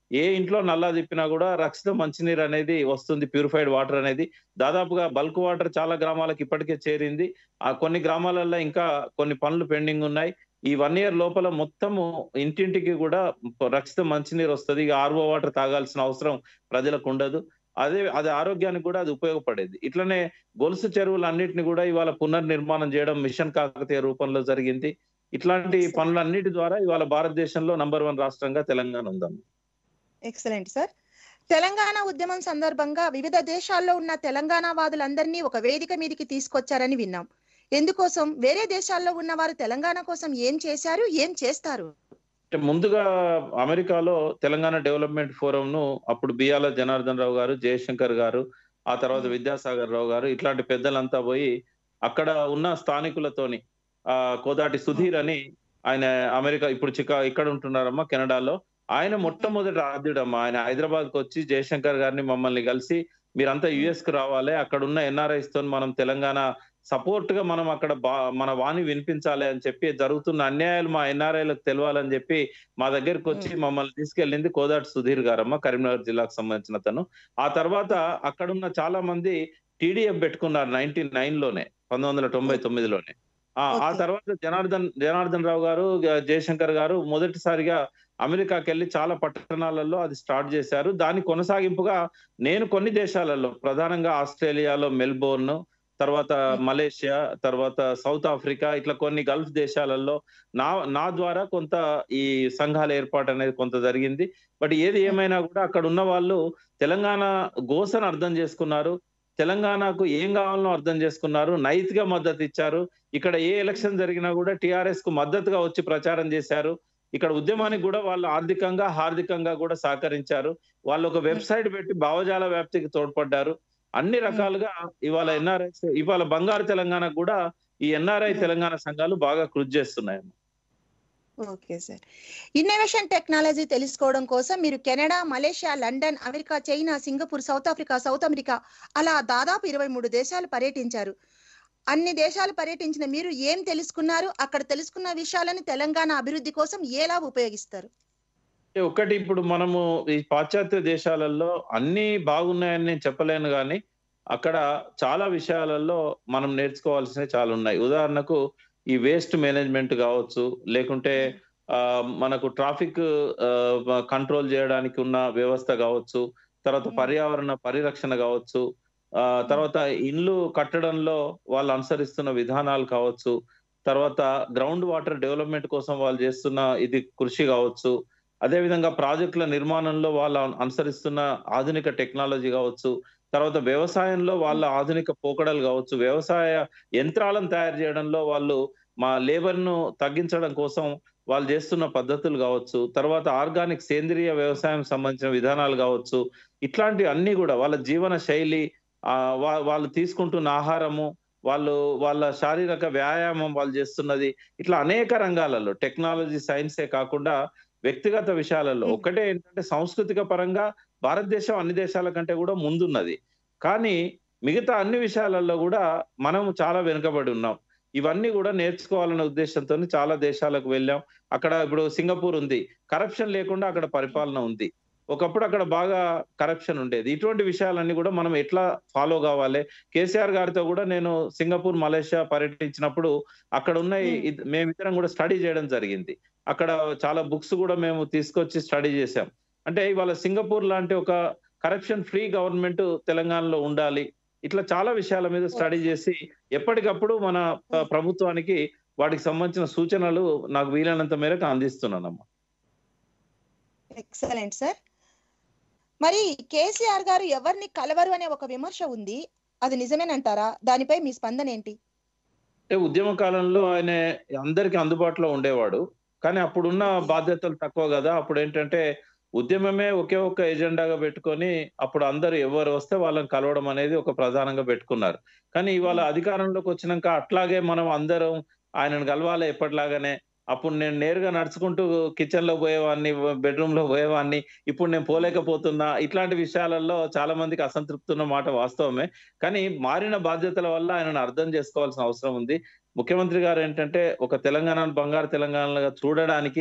ఏ ఇంట్లో నల్లా తిప్పినా కూడా రక్షిత మంచినీరు అనేది వస్తుంది ప్యూరిఫైడ్ వాటర్ అనేది దాదాపుగా బల్క్ వాటర్ చాలా గ్రామాలకు ఇప్పటికే చేరింది ఆ కొన్ని గ్రామాలలో ఇంకా కొన్ని పనులు పెండింగ్ ఉన్నాయి ఈ వన్ ఇయర్ లోపల మొత్తము ఇంటింటికి కూడా రక్షిత మంచినీరు వస్తుంది ఇక ఆర్ఓ వాటర్ తాగాల్సిన అవసరం ప్రజలకు ఉండదు అదే అది ఆరోగ్యానికి కూడా అది ఉపయోగపడేది ఇట్లనే గొలుసు చెరువులు అన్నిటిని కూడా ఇవాళ పునర్నిర్మాణం చేయడం మిషన్ కాకతీయ రూపంలో జరిగింది ఇట్లాంటి పనులన్నిటి ద్వారా ఇవాళ భారతదేశంలో నంబర్ వన్ రాష్ట్రంగా తెలంగాణ ఉందమ్మ ఎక్సలెంట్ సార్ తెలంగాణ ఉద్యమం సందర్భంగా వివిధ దేశాల్లో ఉన్న తెలంగాణ వాదులందరినీ ఒక వేదిక మీదకి తీసుకొచ్చారని విన్నాం ఎందుకోసం వేరే దేశాల్లో ఉన్న వారు తెలంగాణ కోసం ఏం చేశారు ఏం చేస్తారు అంటే ముందుగా అమెరికాలో తెలంగాణ డెవలప్మెంట్ ఫోరం ను అప్పుడు బియ్యాల జనార్దన్ రావు గారు జయశంకర్ గారు ఆ తర్వాత విద్యాసాగర్ రావు గారు ఇట్లాంటి పెద్దలంతా పోయి అక్కడ ఉన్న స్థానికులతోని ఆ కోదాటి సుధీర్ అని ఆయన అమెరికా ఇప్పుడు చికా ఇక్కడ ఉంటున్నారమ్మా కెనడాలో ఆయన మొట్టమొదటి ఆద్యుడమ్మా ఆయన హైదరాబాద్ కు వచ్చి జయశంకర్ గారిని మమ్మల్ని కలిసి మీరంతా యుఎస్ కు రావాలి అక్కడ ఉన్న ఎన్ఆర్ఐస్ తో మనం తెలంగాణ సపోర్ట్ గా మనం అక్కడ బా మన వాణి వినిపించాలి అని చెప్పి జరుగుతున్న అన్యాయాలు మా ఎన్ఆర్ఐలకు తెలవాలని చెప్పి మా దగ్గరికి వచ్చి మమ్మల్ని తీసుకెళ్ళింది కోదాటి సుధీర్ గారమ్మ కరీంనగర్ జిల్లాకు సంబంధించిన తను ఆ తర్వాత అక్కడున్న చాలా మంది టీడీఎఫ్ పెట్టుకున్నారు నైన్టీ నైన్ లోనే పంతొమ్మిది వందల తొంభై తొమ్మిదిలోనే ఆ ఆ తర్వాత జనార్దన్ జనార్దన్ రావు గారు జయశంకర్ గారు మొదటిసారిగా అమెరికాకి వెళ్ళి చాలా పట్టణాలలో అది స్టార్ట్ చేశారు దాని కొనసాగింపుగా నేను కొన్ని దేశాలలో ప్రధానంగా ఆస్ట్రేలియాలో మెల్బోర్న్ తర్వాత మలేషియా తర్వాత సౌత్ ఆఫ్రికా ఇట్లా కొన్ని గల్ఫ్ దేశాలలో నా నా ద్వారా కొంత ఈ సంఘాల ఏర్పాటు అనేది కొంత జరిగింది బట్ ఏది ఏమైనా కూడా అక్కడ ఉన్న వాళ్ళు తెలంగాణ గోసను అర్థం చేసుకున్నారు తెలంగాణకు ఏం కావాలనో అర్థం చేసుకున్నారు నైతిక మద్దతు ఇచ్చారు ఇక్కడ ఏ ఎలక్షన్ జరిగినా కూడా టిఆర్ఎస్ కు మద్దతుగా వచ్చి ప్రచారం చేశారు ఇక్కడ ఉద్యమానికి కూడా వాళ్ళు ఆర్థికంగా హార్దికంగా కూడా సహకరించారు వాళ్ళు ఒక వెబ్సైట్ పెట్టి భావజాల వ్యాప్తికి తోడ్పడ్డారు అన్ని రకాలుగా ఇవాళ ఎన్ఆర్ఐ ఇవాళ బంగారు తెలంగాణ కూడా ఈ ఎన్ఆర్ఐ తెలంగాణ సంఘాలు బాగా కృషి చేస్తున్నాయి ఓకే సార్ ఇన్నోవేషన్ టెక్నాలజీ తెలుసుకోవడం కోసం మీరు Canada Malaysia London America China Singapore South Africa South America అలా దాదాపు ఇరవై మూడు దేశాలు పర్యటించారు అన్ని దేశాలు పర్యటించిన మీరు ఏం తెలుసుకున్నారు అక్కడ తెలుసుకున్న విషయాలను తెలంగాణ అభివృద్ధి కోసం ఎలా ఉపయోగిస్తారు ఒకటి ఇప్పుడు మనము ఈ పాశ్చాత్య దేశాలలో అన్ని బాగున్నాయని నేను చెప్పలేను కానీ అక్కడ చాలా విషయాలలో మనం నేర్చుకోవాల్సినవి చాలా ఉన్నాయి ఉదాహరణకు ఈ వేస్ట్ మేనేజ్మెంట్ కావచ్చు లేకుంటే ఆ మనకు ట్రాఫిక్ కంట్రోల్ చేయడానికి ఉన్న వ్యవస్థ కావచ్చు తర్వాత పర్యావరణ పరిరక్షణ కావచ్చు ఆ తర్వాత ఇండ్లు కట్టడంలో వాళ్ళు అనుసరిస్తున్న విధానాలు కావచ్చు తర్వాత గ్రౌండ్ వాటర్ డెవలప్మెంట్ కోసం వాళ్ళు చేస్తున్న ఇది కృషి కావచ్చు అదే విధంగా ప్రాజెక్టుల నిర్మాణంలో వాళ్ళు అనుసరిస్తున్న ఆధునిక టెక్నాలజీ కావచ్చు తర్వాత వ్యవసాయంలో వాళ్ళ ఆధునిక పోకడలు కావచ్చు వ్యవసాయ యంత్రాలను తయారు చేయడంలో వాళ్ళు మా లేబర్ ను తగ్గించడం కోసం వాళ్ళు చేస్తున్న పద్ధతులు కావచ్చు తర్వాత ఆర్గానిక్ సేంద్రియ వ్యవసాయం సంబంధించిన విధానాలు కావచ్చు ఇట్లాంటి అన్ని కూడా వాళ్ళ జీవన శైలి ఆ వాళ్ళు తీసుకుంటున్న ఆహారము వాళ్ళు వాళ్ళ శారీరక వ్యాయామం వాళ్ళు చేస్తున్నది ఇట్లా అనేక రంగాలలో టెక్నాలజీ సైన్సే కాకుండా వ్యక్తిగత విషయాలలో ఒకటే ఏంటంటే సాంస్కృతిక పరంగా భారతదేశం అన్ని దేశాల కంటే కూడా ముందున్నది కానీ మిగతా అన్ని విషయాలలో కూడా మనం చాలా వెనుకబడి ఉన్నాం ఇవన్నీ కూడా నేర్చుకోవాలనే ఉద్దేశంతో చాలా దేశాలకు వెళ్ళాం అక్కడ ఇప్పుడు సింగపూర్ ఉంది కరప్షన్ లేకుండా అక్కడ పరిపాలన ఉంది ఒకప్పుడు అక్కడ బాగా కరప్షన్ ఉండేది ఇటువంటి విషయాలన్నీ కూడా మనం ఎట్లా ఫాలో కావాలి కేసీఆర్ గారితో కూడా నేను సింగపూర్ మలేషియా పర్యటించినప్పుడు అక్కడ ఉన్న మేమిద్దరం కూడా స్టడీ చేయడం జరిగింది అక్కడ చాలా బుక్స్ కూడా మేము తీసుకొచ్చి స్టడీ చేశాం అంటే ఇవాళ సింగపూర్ లాంటి ఒక కరప్షన్ ఫ్రీ గవర్నమెంట్ తెలంగాణలో ఉండాలి ఇట్లా చాలా విషయాల మీద స్టడీ చేసి ఎప్పటికప్పుడు మన ప్రభుత్వానికి వాటికి సంబంధించిన సూచనలు నాకు వీలైనంత మేరకు అందిస్తున్నానమ్మా ఎక్సలెంట్ సార్ మరి కేసీఆర్ గారు ఎవరిని కలవరు అనే ఒక విమర్శ ఉంది అది నిజమేనంటారా దానిపై మీ స్పందన ఏంటి అంటే ఉద్యమ కాలంలో ఆయన అందరికి అందుబాటులో ఉండేవాడు కానీ అప్పుడున్న బాధ్యతలు తక్కువ కదా అప్పుడు ఏంటంటే ఉద్యమమే ఒకే ఒక్క ఎజెండాగా పెట్టుకొని అప్పుడు అందరు ఎవరు వస్తే వాళ్ళని కలవడం అనేది ఒక ప్రధానంగా పెట్టుకున్నారు కానీ ఇవాళ అధికారంలోకి వచ్చినాక అట్లాగే మనం అందరం ఆయనను కలవాలి ఎప్పటిలాగానే అప్పుడు నేను నేరుగా నడుచుకుంటూ కిచెన్ లో పోయేవాడిని బెడ్రూమ్ లో పోయేవాడిని ఇప్పుడు నేను పోలేకపోతున్నా ఇట్లాంటి విషయాలలో చాలా మందికి అసంతృప్తి ఉన్న మాట వాస్తవమే కానీ మారిన బాధ్యతల వల్ల ఆయనను అర్థం చేసుకోవాల్సిన అవసరం ఉంది ముఖ్యమంత్రి గారు ఏంటంటే ఒక తెలంగాణ బంగారు తెలంగాణగా చూడడానికి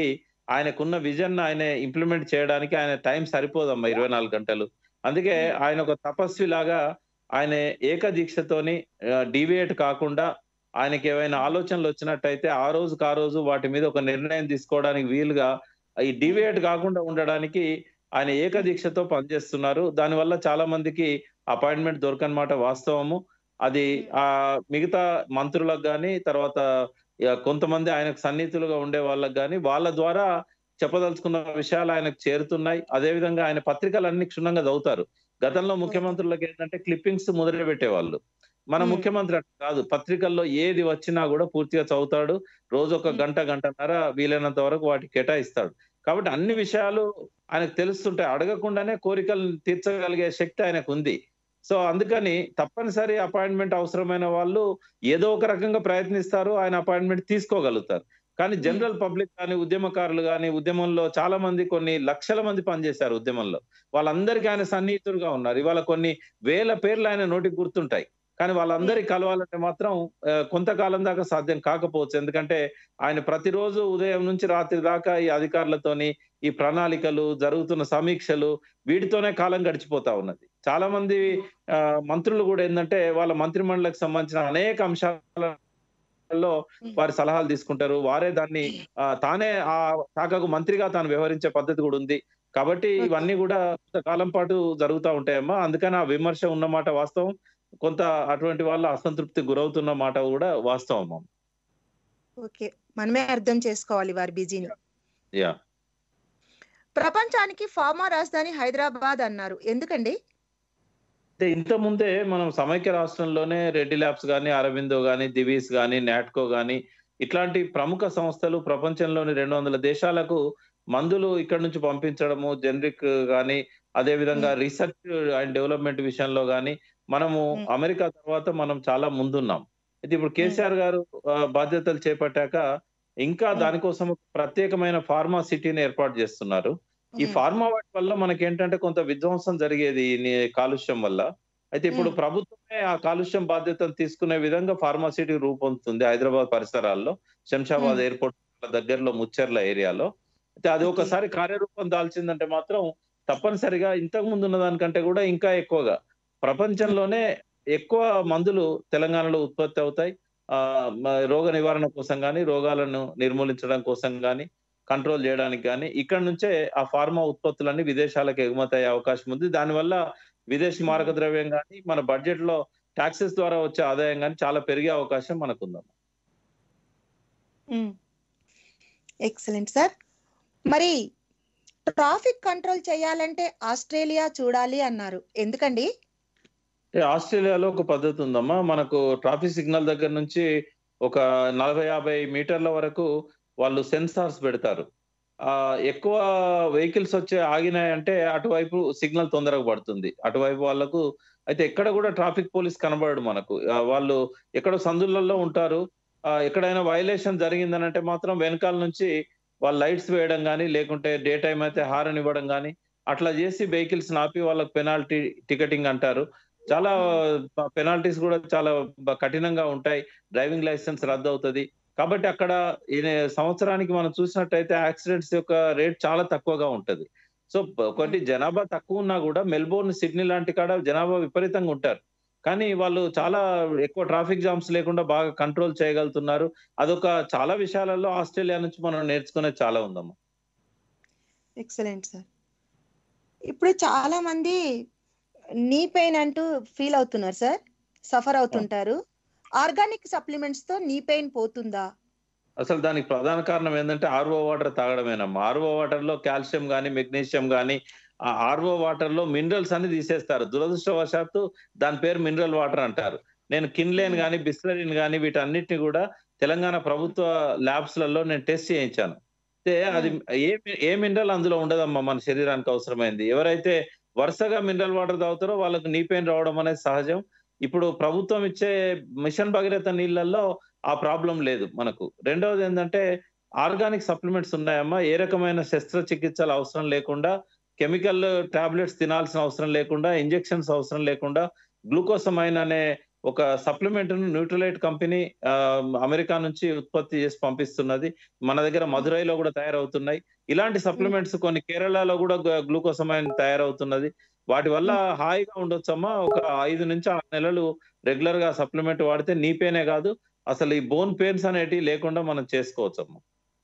ఆయనకున్న విజన్ ఆయన ఇంప్లిమెంట్ చేయడానికి ఆయన టైం సరిపోదమ్మా ఇరవై నాలుగు గంటలు అందుకే ఆయన ఒక తపస్వి లాగా ఆయన ఏకదీక్షతోని డివియేట్ కాకుండా ఆయనకి ఏమైనా ఆలోచనలు వచ్చినట్టయితే ఆ రోజుకి ఆ రోజు వాటి మీద ఒక నిర్ణయం తీసుకోవడానికి వీలుగా ఈ డివియేట్ కాకుండా ఉండడానికి ఆయన ఏకదీక్షతో పనిచేస్తున్నారు దానివల్ల చాలా మందికి అపాయింట్మెంట్ దొరకనమాట వాస్తవము అది ఆ మిగతా మంత్రులకు కానీ తర్వాత ఇక కొంతమంది ఆయనకు సన్నిహితులుగా ఉండే వాళ్ళకి కానీ వాళ్ళ ద్వారా చెప్పదలుచుకున్న విషయాలు ఆయనకు చేరుతున్నాయి అదే విధంగా ఆయన పత్రికలు అన్ని క్షుణ్ణంగా చదువుతారు గతంలో ముఖ్యమంత్రులకు ఏంటంటే క్లిప్పింగ్స్ మొదలు పెట్టేవాళ్ళు మన Hmm. ముఖ్యమంత్రి అట్లా కాదు పత్రికల్లో ఏది వచ్చినా కూడా పూర్తిగా చదువుతాడు రోజు ఒక Hmm. గంట గంటన్నర వీలైనంత వరకు వాటికి కేటాయిస్తాడు కాబట్టి అన్ని విషయాలు ఆయనకు తెలుస్తుంటాయి అడగకుండానే కోరికలు తీర్చగలిగే శక్తి ఆయనకు ఉంది సో అందుకని తప్పనిసరి అపాయింట్మెంట్ అవసరమైన వాళ్ళు ఏదో ఒక రకంగా ప్రయత్నిస్తారు ఆయన అపాయింట్మెంట్ తీసుకోగలుగుతారు కానీ జనరల్ పబ్లిక్ కానీ ఉద్యమకారులు కానీ ఉద్యమంలో చాలా మంది కొన్ని లక్షల మంది పనిచేశారు ఉద్యమంలో వాళ్ళందరికీ ఆయన సన్నిహితులుగా ఉన్నారు ఇవాళ కొన్ని వేల పేర్లు ఆయన నోటికి గుర్తుంటాయి కానీ వాళ్ళందరికీ కలవాలంటే మాత్రం ఆ, కొంతకాలం దాకా సాధ్యం కాకపోవచ్చు ఎందుకంటే ఆయన ప్రతిరోజు ఉదయం నుంచి రాత్రి దాకా ఈ అధికారులతోని ఈ ప్రణాళికలు జరుగుతున్న సమీక్షలు వీటితోనే కాలం గడిచిపోతా ఉన్నది చాలా మంది ఆ, మంత్రులు కూడా ఏంటంటే వాళ్ళ మంత్రి మండలికి సంబంధించిన అనేక అంశాలలో వారి సలహాలు తీసుకుంటారు వారే దాన్ని ఆ, తానే ఆ శాఖకు మంత్రిగా తాను వ్యవహరించే పద్ధతి కూడా ఉంది కాబట్టి ఇవన్నీ కూడా కొంతకాలం పాటు జరుగుతూ ఉంటాయమ్మా అందుకని ఆ విమర్శ ఉన్నమాట వాస్తవం కొంత అటువంటి వాళ్ళ అసంతృప్తి గురవుతున్న మాట కూడా వాస్తవం అమ్మా ఓకే మనమే అర్థం చేసుకోవాలి వారి బిజీని యా ప్రపంచానికి ఫార్మా రాజధాని హైదరాబాద్ అన్నారు ఎందుకండి అంటే ఇంత ముందే మనం సమైక్య రాష్ట్రంలోనే రెడ్డి ల్యాబ్స్ కానీ అరవిందో కానీ దివీస్ కానీ నాట్కో కానీ ఇట్లాంటి ప్రముఖ సంస్థలు ప్రపంచంలోని రెండు వందల దేశాలకు మందులు ఇక్కడ నుంచి పంపించడము జనరిక్ కానీ అదే విధంగా రీసెర్చ్ అండ్ డెవలప్మెంట్ విషయంలో కానీ మనము Hmm. అమెరికా తర్వాత మనం చాలా ముందున్నాం అయితే ఇప్పుడు కేసీఆర్ గారు ఆ, బాధ్యతలు చేపట్టాక ఇంకా Hmm. దానికోసం ఒక ప్రత్యేకమైన ఫార్మా సిటీని ఏర్పాటు చేస్తున్నారు ఈ ఉమ్, ఫార్మా వాటి వల్ల మనకి ఏంటంటే కొంత విధ్వంసం జరిగేది ఈ ని- కాలుష్యం వల్ల అయితే ఇప్పుడు మ్మ్. ప్రభుత్వమే ఆ కాలుష్యం బాధ్యతను తీసుకునే విధంగా ఫార్మా సిటీ రూపొందుతుంది హైదరాబాద్ పరిసరాల్లో శంషాబాద్ మ్మ్. ఎయిర్పోర్ట్ దగ్గరలో ముచ్చెర్ల ఏరియాలో అయితే అది ఓకే. ఒకసారి కార్యరూపం దాల్చిందంటే మాత్రం తప్పనిసరిగా ఇంతకు ముందు ఉన్న దానికంటే కూడా ఇంకా ఎక్కువగా ప్రపంచంలోనే ఎక్కువ మందులు తెలంగాణలో ఉత్పత్తి అవుతాయి ఆ మ- రోగ నివారణ కోసం కానీ రోగాలను నిర్మూలించడం కోసం కానీ కంట్రోల్ చేయడానికి కానీ ఇక్కడ నుంచే ఆ ఫార్మా ఉత్పత్తులన్నీ విదేశాలకు ఎగుమతి అయ్యే అవకాశం ఉంది దానివల్ల విదేశీ మారక ద్రవ్యం కానీ మన బడ్జెట్ లో టాక్సెస్ ద్వారా వచ్చే ఆదాయం కానీ చాలా పెరిగే అవకాశం మనకుంది ఎక్సలెంట్ సార్ మరి ట్రాఫిక్ కంట్రోల్ చేయాలంటే ఆస్ట్రేలియా చూడాలి అన్నారు ఎందుకండి అంటే ఆస్ట్రేలియాలో ఒక పద్ధతి ఉందమ్మా మనకు ట్రాఫిక్ సిగ్నల్ దగ్గర నుంచి ఒక నలభై యాభై మీటర్ల వరకు వాళ్ళు సెన్సార్స్ పెడతారు ఆ ఎక్కువ వెహికల్స్ వచ్చే ఆగినాయంటే అటువైపు సిగ్నల్ తొందరగా పడుతుంది అటువైపు వాళ్ళకు అయితే ఎక్కడ కూడా ట్రాఫిక్ పోలీస్ కనబడడు మనకు ఆ, వాళ్ళు ఎక్కడో సందులలో ఉంటారు ఆ, ఎక్కడైనా వైలేషన్ జరిగిందనంటే మాత్రం వెనకాల నుంచి వాళ్ళు లైట్స్ వేయడం కానీ లేకుంటే డే టైం అయితే హారన్ ఇవ్వడం కానీ అట్లా చేసి వెహికల్స్ ఆపి వాళ్ళకి పెనాల్టీ టికెటింగ్ అంటారు చాలా పెనాల్టీస్ కూడా చాలా బ- కఠినంగా ఉంటాయి డ్రైవింగ్ లైసెన్స్ రద్దు అవుతుంది కాబట్టి అక్కడ ఈ సంవత్సరానికి మనం చూసినట్టయితే యాక్సిడెంట్స్ యొక్క రేట్ చాలా తక్కువగా ఉంటది సో ఒకటి జనాభా తక్కువ ఉన్నా కూడా మెల్బోర్న్ సిడ్నీ లాంటి కాడ జనాభా విపరీతంగా ఉంటారు కానీ వాళ్ళు చాలా ఎక్కువ ట్రాఫిక్ జామ్స్ లేకుండా బాగా కంట్రోల్ చేయగలుగుతున్నారు అదొక చాలా విషయాలలో ఆస్ట్రేలియా నుంచి మనం నేర్చుకునేది చాలా ఉందమ్మా ఎక్సలెంట్ సార్ ఇప్పుడు చాలా మంది నీ పెయిన్ అంటూ ఫీల్ అవుతున్నారు సార్ సఫర్ అవుతుంటారు ఆర్గానిక్ సప్లిమెంట్స్ తో నీ పెయిన్ పోతుందా అసలు దానికి ప్రధాన కారణం ఏంటంటే ఆర్ఓ వాటర్ తాగడమేనమ్మా ఆర్ఓ వాటర్ లో కాల్షియం కానీ మెగ్నీషియం కానీ ఆ ఆర్ఓ వాటర్ లో మినరల్స్ అన్ని తీసేస్తారు దురదృష్టవశాత్తు దాని పేరు మినరల్ వాటర్ అంటారు నేను కిన్లేన్ కానీ బిస్లరిన్ కానీ వీటన్నిటిని కూడా తెలంగాణ ప్రభుత్వ ల్యాబ్స్ లలో నేను టెస్ట్ చేయించాను అయితే అది ఏ ఏ మినరల్ అందులో ఉండదమ్మా మన శరీరానికి అవసరమైంది ఎవరైతే వరుసగా మినరల్ వాటర్ తాగుతారో వాళ్ళకు నీ పెయిన్ రావడం అనేది సహజం ఇప్పుడు ప్రభుత్వం ఇచ్చే మిషన్ భగీరథ నీళ్ళల్లో ఆ ప్రాబ్లం లేదు మనకు రెండవది ఏంటంటే ఆర్గానిక్ సప్లిమెంట్స్ ఉన్నాయమ్మా ఏ రకమైన శస్త్రచికిత్సలు అవసరం లేకుండా కెమికల్ టాబ్లెట్స్ తినాల్సిన అవసరం లేకుండా ఇంజెక్షన్స్ అవసరం లేకుండా గ్లూకోసమైన్ అనే ఒక సప్లిమెంట్ న్యూట్రలైట్ కంపెనీ ఆ, అమెరికా నుంచి ఉత్పత్తి చేసి పంపిస్తున్నది మన దగ్గర మదురైలో కూడా తయారవుతున్నాయి ఇలాంటి సప్లిమెంట్స్ కొన్ని కేరళలో కూడా గ్లూకోసమైన్ తయారవుతున్నది వాటి వల్ల హాయిగా ఉండొచ్చమ్మా ఒక ఐదు నుంచి ఆరు నెలలు రెగ్యులర్ గా సప్లిమెంట్ వాడితే నీ పెయినే కాదు అసలు ఈ బోన్ పెయిన్స్ అనేటివి లేకుండా మనం చేసుకోవచ్చమ్మా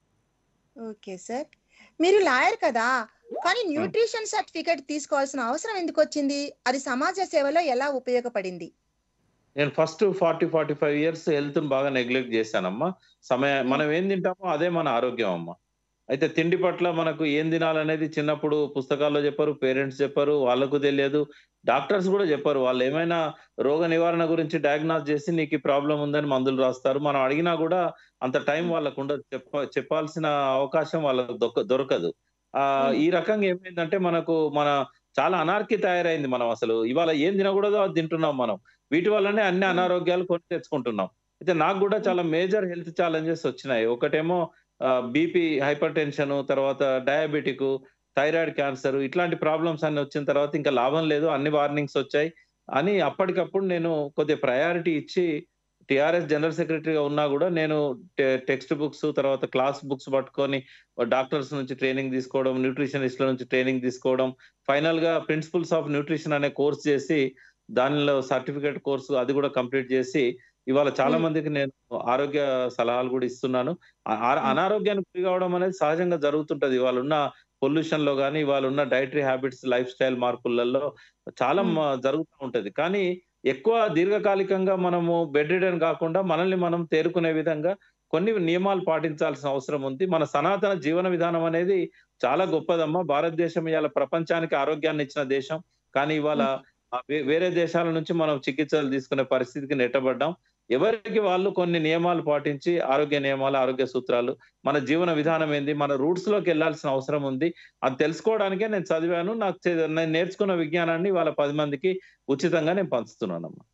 ఓకే సార్ మీరు లాయర్ కదా కానీ న్యూట్రిషన్ సర్టిఫికేట్ తీసుకోవాల్సిన అవసరం ఎందుకు వచ్చింది అది సమాజ సేవలో ఎలా ఉపయోగపడింది నేను first forty forty five years health బాగా నెగ్లెక్ట్ చేశానమ్మా సమయం మనం ఏం తింటామో అదే మన ఆరోగ్యం అమ్మా అయితే తిండి పట్ల మనకు ఏం తినాలనేది చిన్నప్పుడు పుస్తకాల్లో చెప్పారు పేరెంట్స్ చెప్పారు వాళ్ళకు తెలియదు డాక్టర్స్ కూడా చెప్పారు వాళ్ళు ఏమైనా రోగ నివారణ గురించి డయాగ్నాస్ చేసి నీకు ప్రాబ్లం ఉందని మందులు రాస్తారు మనం అడిగినా కూడా అంత టైం వాళ్ళకు ఉండదు చెప్ప చెప్పాల్సిన అవకాశం వాళ్ళకు దొక్క దొరకదు ఆ ఈ రకంగా ఏమైందంటే మనకు మన చాలా అనార్కి తయారైంది మనం అసలు ఇవాళ ఏం తినకూడదో అది తింటున్నాం మనం వీటి వల్లనే అన్ని అనారోగ్యాలు కొని తెచ్చుకుంటున్నాం అయితే నాకు కూడా చాలా మేజర్ హెల్త్ ఛాలెంజెస్ వచ్చినాయి ఒకటేమో బీపీ హైపర్ టెన్షన్ తర్వాత డయాబెటిక్ థైరాయిడ్ క్యాన్సర్ ఇట్లాంటి ప్రాబ్లమ్స్ అన్ని వచ్చిన తర్వాత ఇంకా లాభం లేదు అన్ని వార్నింగ్స్ వచ్చాయి అని అప్పటికప్పుడు నేను కొద్దిగా ప్రయారిటీ ఇచ్చి టిఆర్ఎస్ జనరల్ సెక్రటరీగా ఉన్నా కూడా నేను టెక్స్ట్ బుక్స్ తర్వాత క్లాస్ బుక్స్ పట్టుకొని డాక్టర్స్ నుంచి ట్రైనింగ్ తీసుకోవడం న్యూట్రిషనిస్ట్ల నుంచి ట్రైనింగ్ తీసుకోవడం ఫైనల్ గా ప్రిన్సిపల్స్ ఆఫ్ న్యూట్రిషన్ అనే కోర్స్ చేసి దానిలో సర్టిఫికేట్ కోర్సు అది కూడా కంప్లీట్ చేసి ఇవాళ చాలా Hmm. మందికి నేను ఆరోగ్య సలహాలు కూడా ఇస్తున్నాను ఆ- ఆ- అనారోగ్యానికి గురి కావడం అనేది సహజంగా జరుగుతుంటది ఇవాళ ఉన్న పొల్యూషన్ లో కానీ ఇవాళ ఉన్న డైటరీ హ్యాబిట్స్ లైఫ్ స్టైల్ మార్పులలో చాలా Hmm. మ- జరుగుతూ ఉంటది కానీ ఎక్కువ దీర్ఘకాలికంగా మనము బెడ్ రిడన్ కాకుండా మనల్ని మనం తేరుకునే విధంగా కొన్ని నియమాలు పాటించాల్సిన అవసరం ఉంది మన సనాతన జీవన విధానం అనేది చాలా గొప్పదమ్మా భారతదేశం ఇవాళ ప్రపంచానికి ఆరోగ్యాన్ని ఇచ్చిన దేశం కానీ ఇవాళ ఆ వే- వేరే దేశాల నుంచి మనం చికిత్సలు తీసుకునే పరిస్థితికి నెట్టబడ్డాం ఎవరికి వాళ్ళు కొన్ని నియమాలు పాటించి ఆరోగ్య నియమాలు ఆరోగ్య సూత్రాలు మన జీవన విధానం ఏంది మన రూట్స్ లోకి వెళ్ళాల్సిన అవసరం ఉంది అది తెలుసుకోవడానికే నేను చదివాను నాకు చే- నేను నేర్చుకున్న విజ్ఞానాన్ని వాళ్ళ పది మందికి ఉచితంగా నేను పంచుతున్నానమ్మా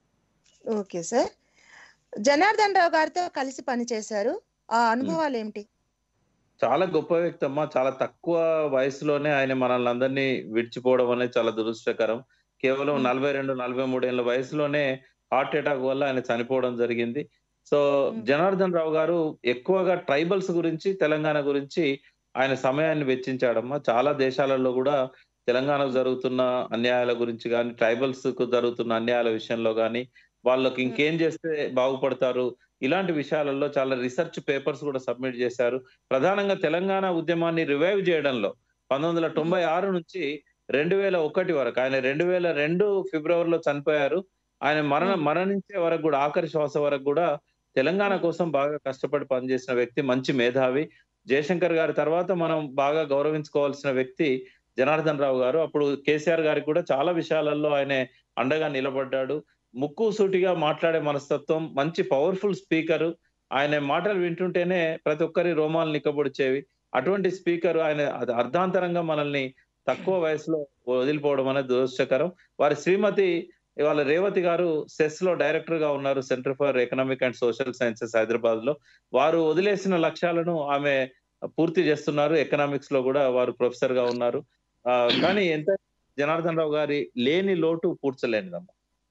ఓకే సార్ జనార్దన్ రావు గారితో కలిసి పనిచేశారు ఆ అనుభవాలు ఏమిటి చాలా గొప్ప వ్యక్తి అమ్మా చాలా తక్కువ వయసులోనే ఆయన మనల్ని అందరినీ విడిచిపోవడం అనేది చాలా దురదృష్టకరం కేవలం Hmm. నలభై రెండు నలభై మూడేళ్ల వయసులోనే హార్ట్ అటాక్ వల్ల ఆయన చనిపోవడం జరిగింది సో Hmm. జనార్దన్ రావు గారు ఎక్కువగా ట్రైబల్స్ గురించి తెలంగాణ గురించి ఆయన సమయాన్ని వెచ్చించాడమ్మా చాలా దేశాలలో కూడా తెలంగాణకు జరుగుతున్న అన్యాయాల గురించి కానీ ట్రైబల్స్ కు జరుగుతున్న అన్యాయాల విషయంలో కానీ వాళ్ళకి ఇంకేం చేస్తే బాగుపడతారు ఇలాంటి విషయాలలో చాలా రీసెర్చ్ పేపర్స్ కూడా సబ్మిట్ చేశారు ప్రధానంగా తెలంగాణ ఉద్యమాన్ని రివైవ్ చేయడంలో పంతొమ్మిది వందల తొంభై ఆరు నుంచి రెండు వేల ఒకటి వరకు ఆయన రెండు వేల రెండు ఫిబ్రవరిలో చనిపోయారు ఆయన మరణ Hmm. మరణించే వరకు కూడా ఆఖరి శ్వాస వరకు కూడా తెలంగాణ కోసం బాగా కష్టపడి పనిచేసిన వ్యక్తి మంచి మేధావి జయశంకర్ గారి తర్వాత మనం బాగా గౌరవించుకోవాల్సిన వ్యక్తి జనార్దన్ రావు గారు అప్పుడు కేసీఆర్ గారికి కూడా చాలా విషయాలలో ఆయన అండగా నిలబడ్డాడు ముక్కు సూటిగా మాట్లాడే మనస్తత్వం మంచి పవర్ఫుల్ స్పీకర్ ఆయన మాటలు వింటుంటేనే ప్రతి ఒక్కరి రోమాలు నిక్కబొడిచేవి అటువంటి స్పీకర్ ఆయన అది అర్ధాంతరంగా మనల్ని తక్కువ వయసులో వదిలిపోవడం అనేది దురదృష్టకరం వారి శ్రీమతి ఇవాళ రేవతి గారు సెస్ లో డైరెక్టర్ గా ఉన్నారు centre for economic and social sciences Hyderabad లో వారు వదిలేసిన లక్ష్యాలను ఆమె పూర్తి చేస్తున్నారు ఎకనామిక్స్ లో కూడా వారు ప్రొఫెసర్ గా ఉన్నారు ఆ, కానీ ఎంత జనార్దన్ రావు గారి లేని లోటు పూడ్చలేనిదమ్మా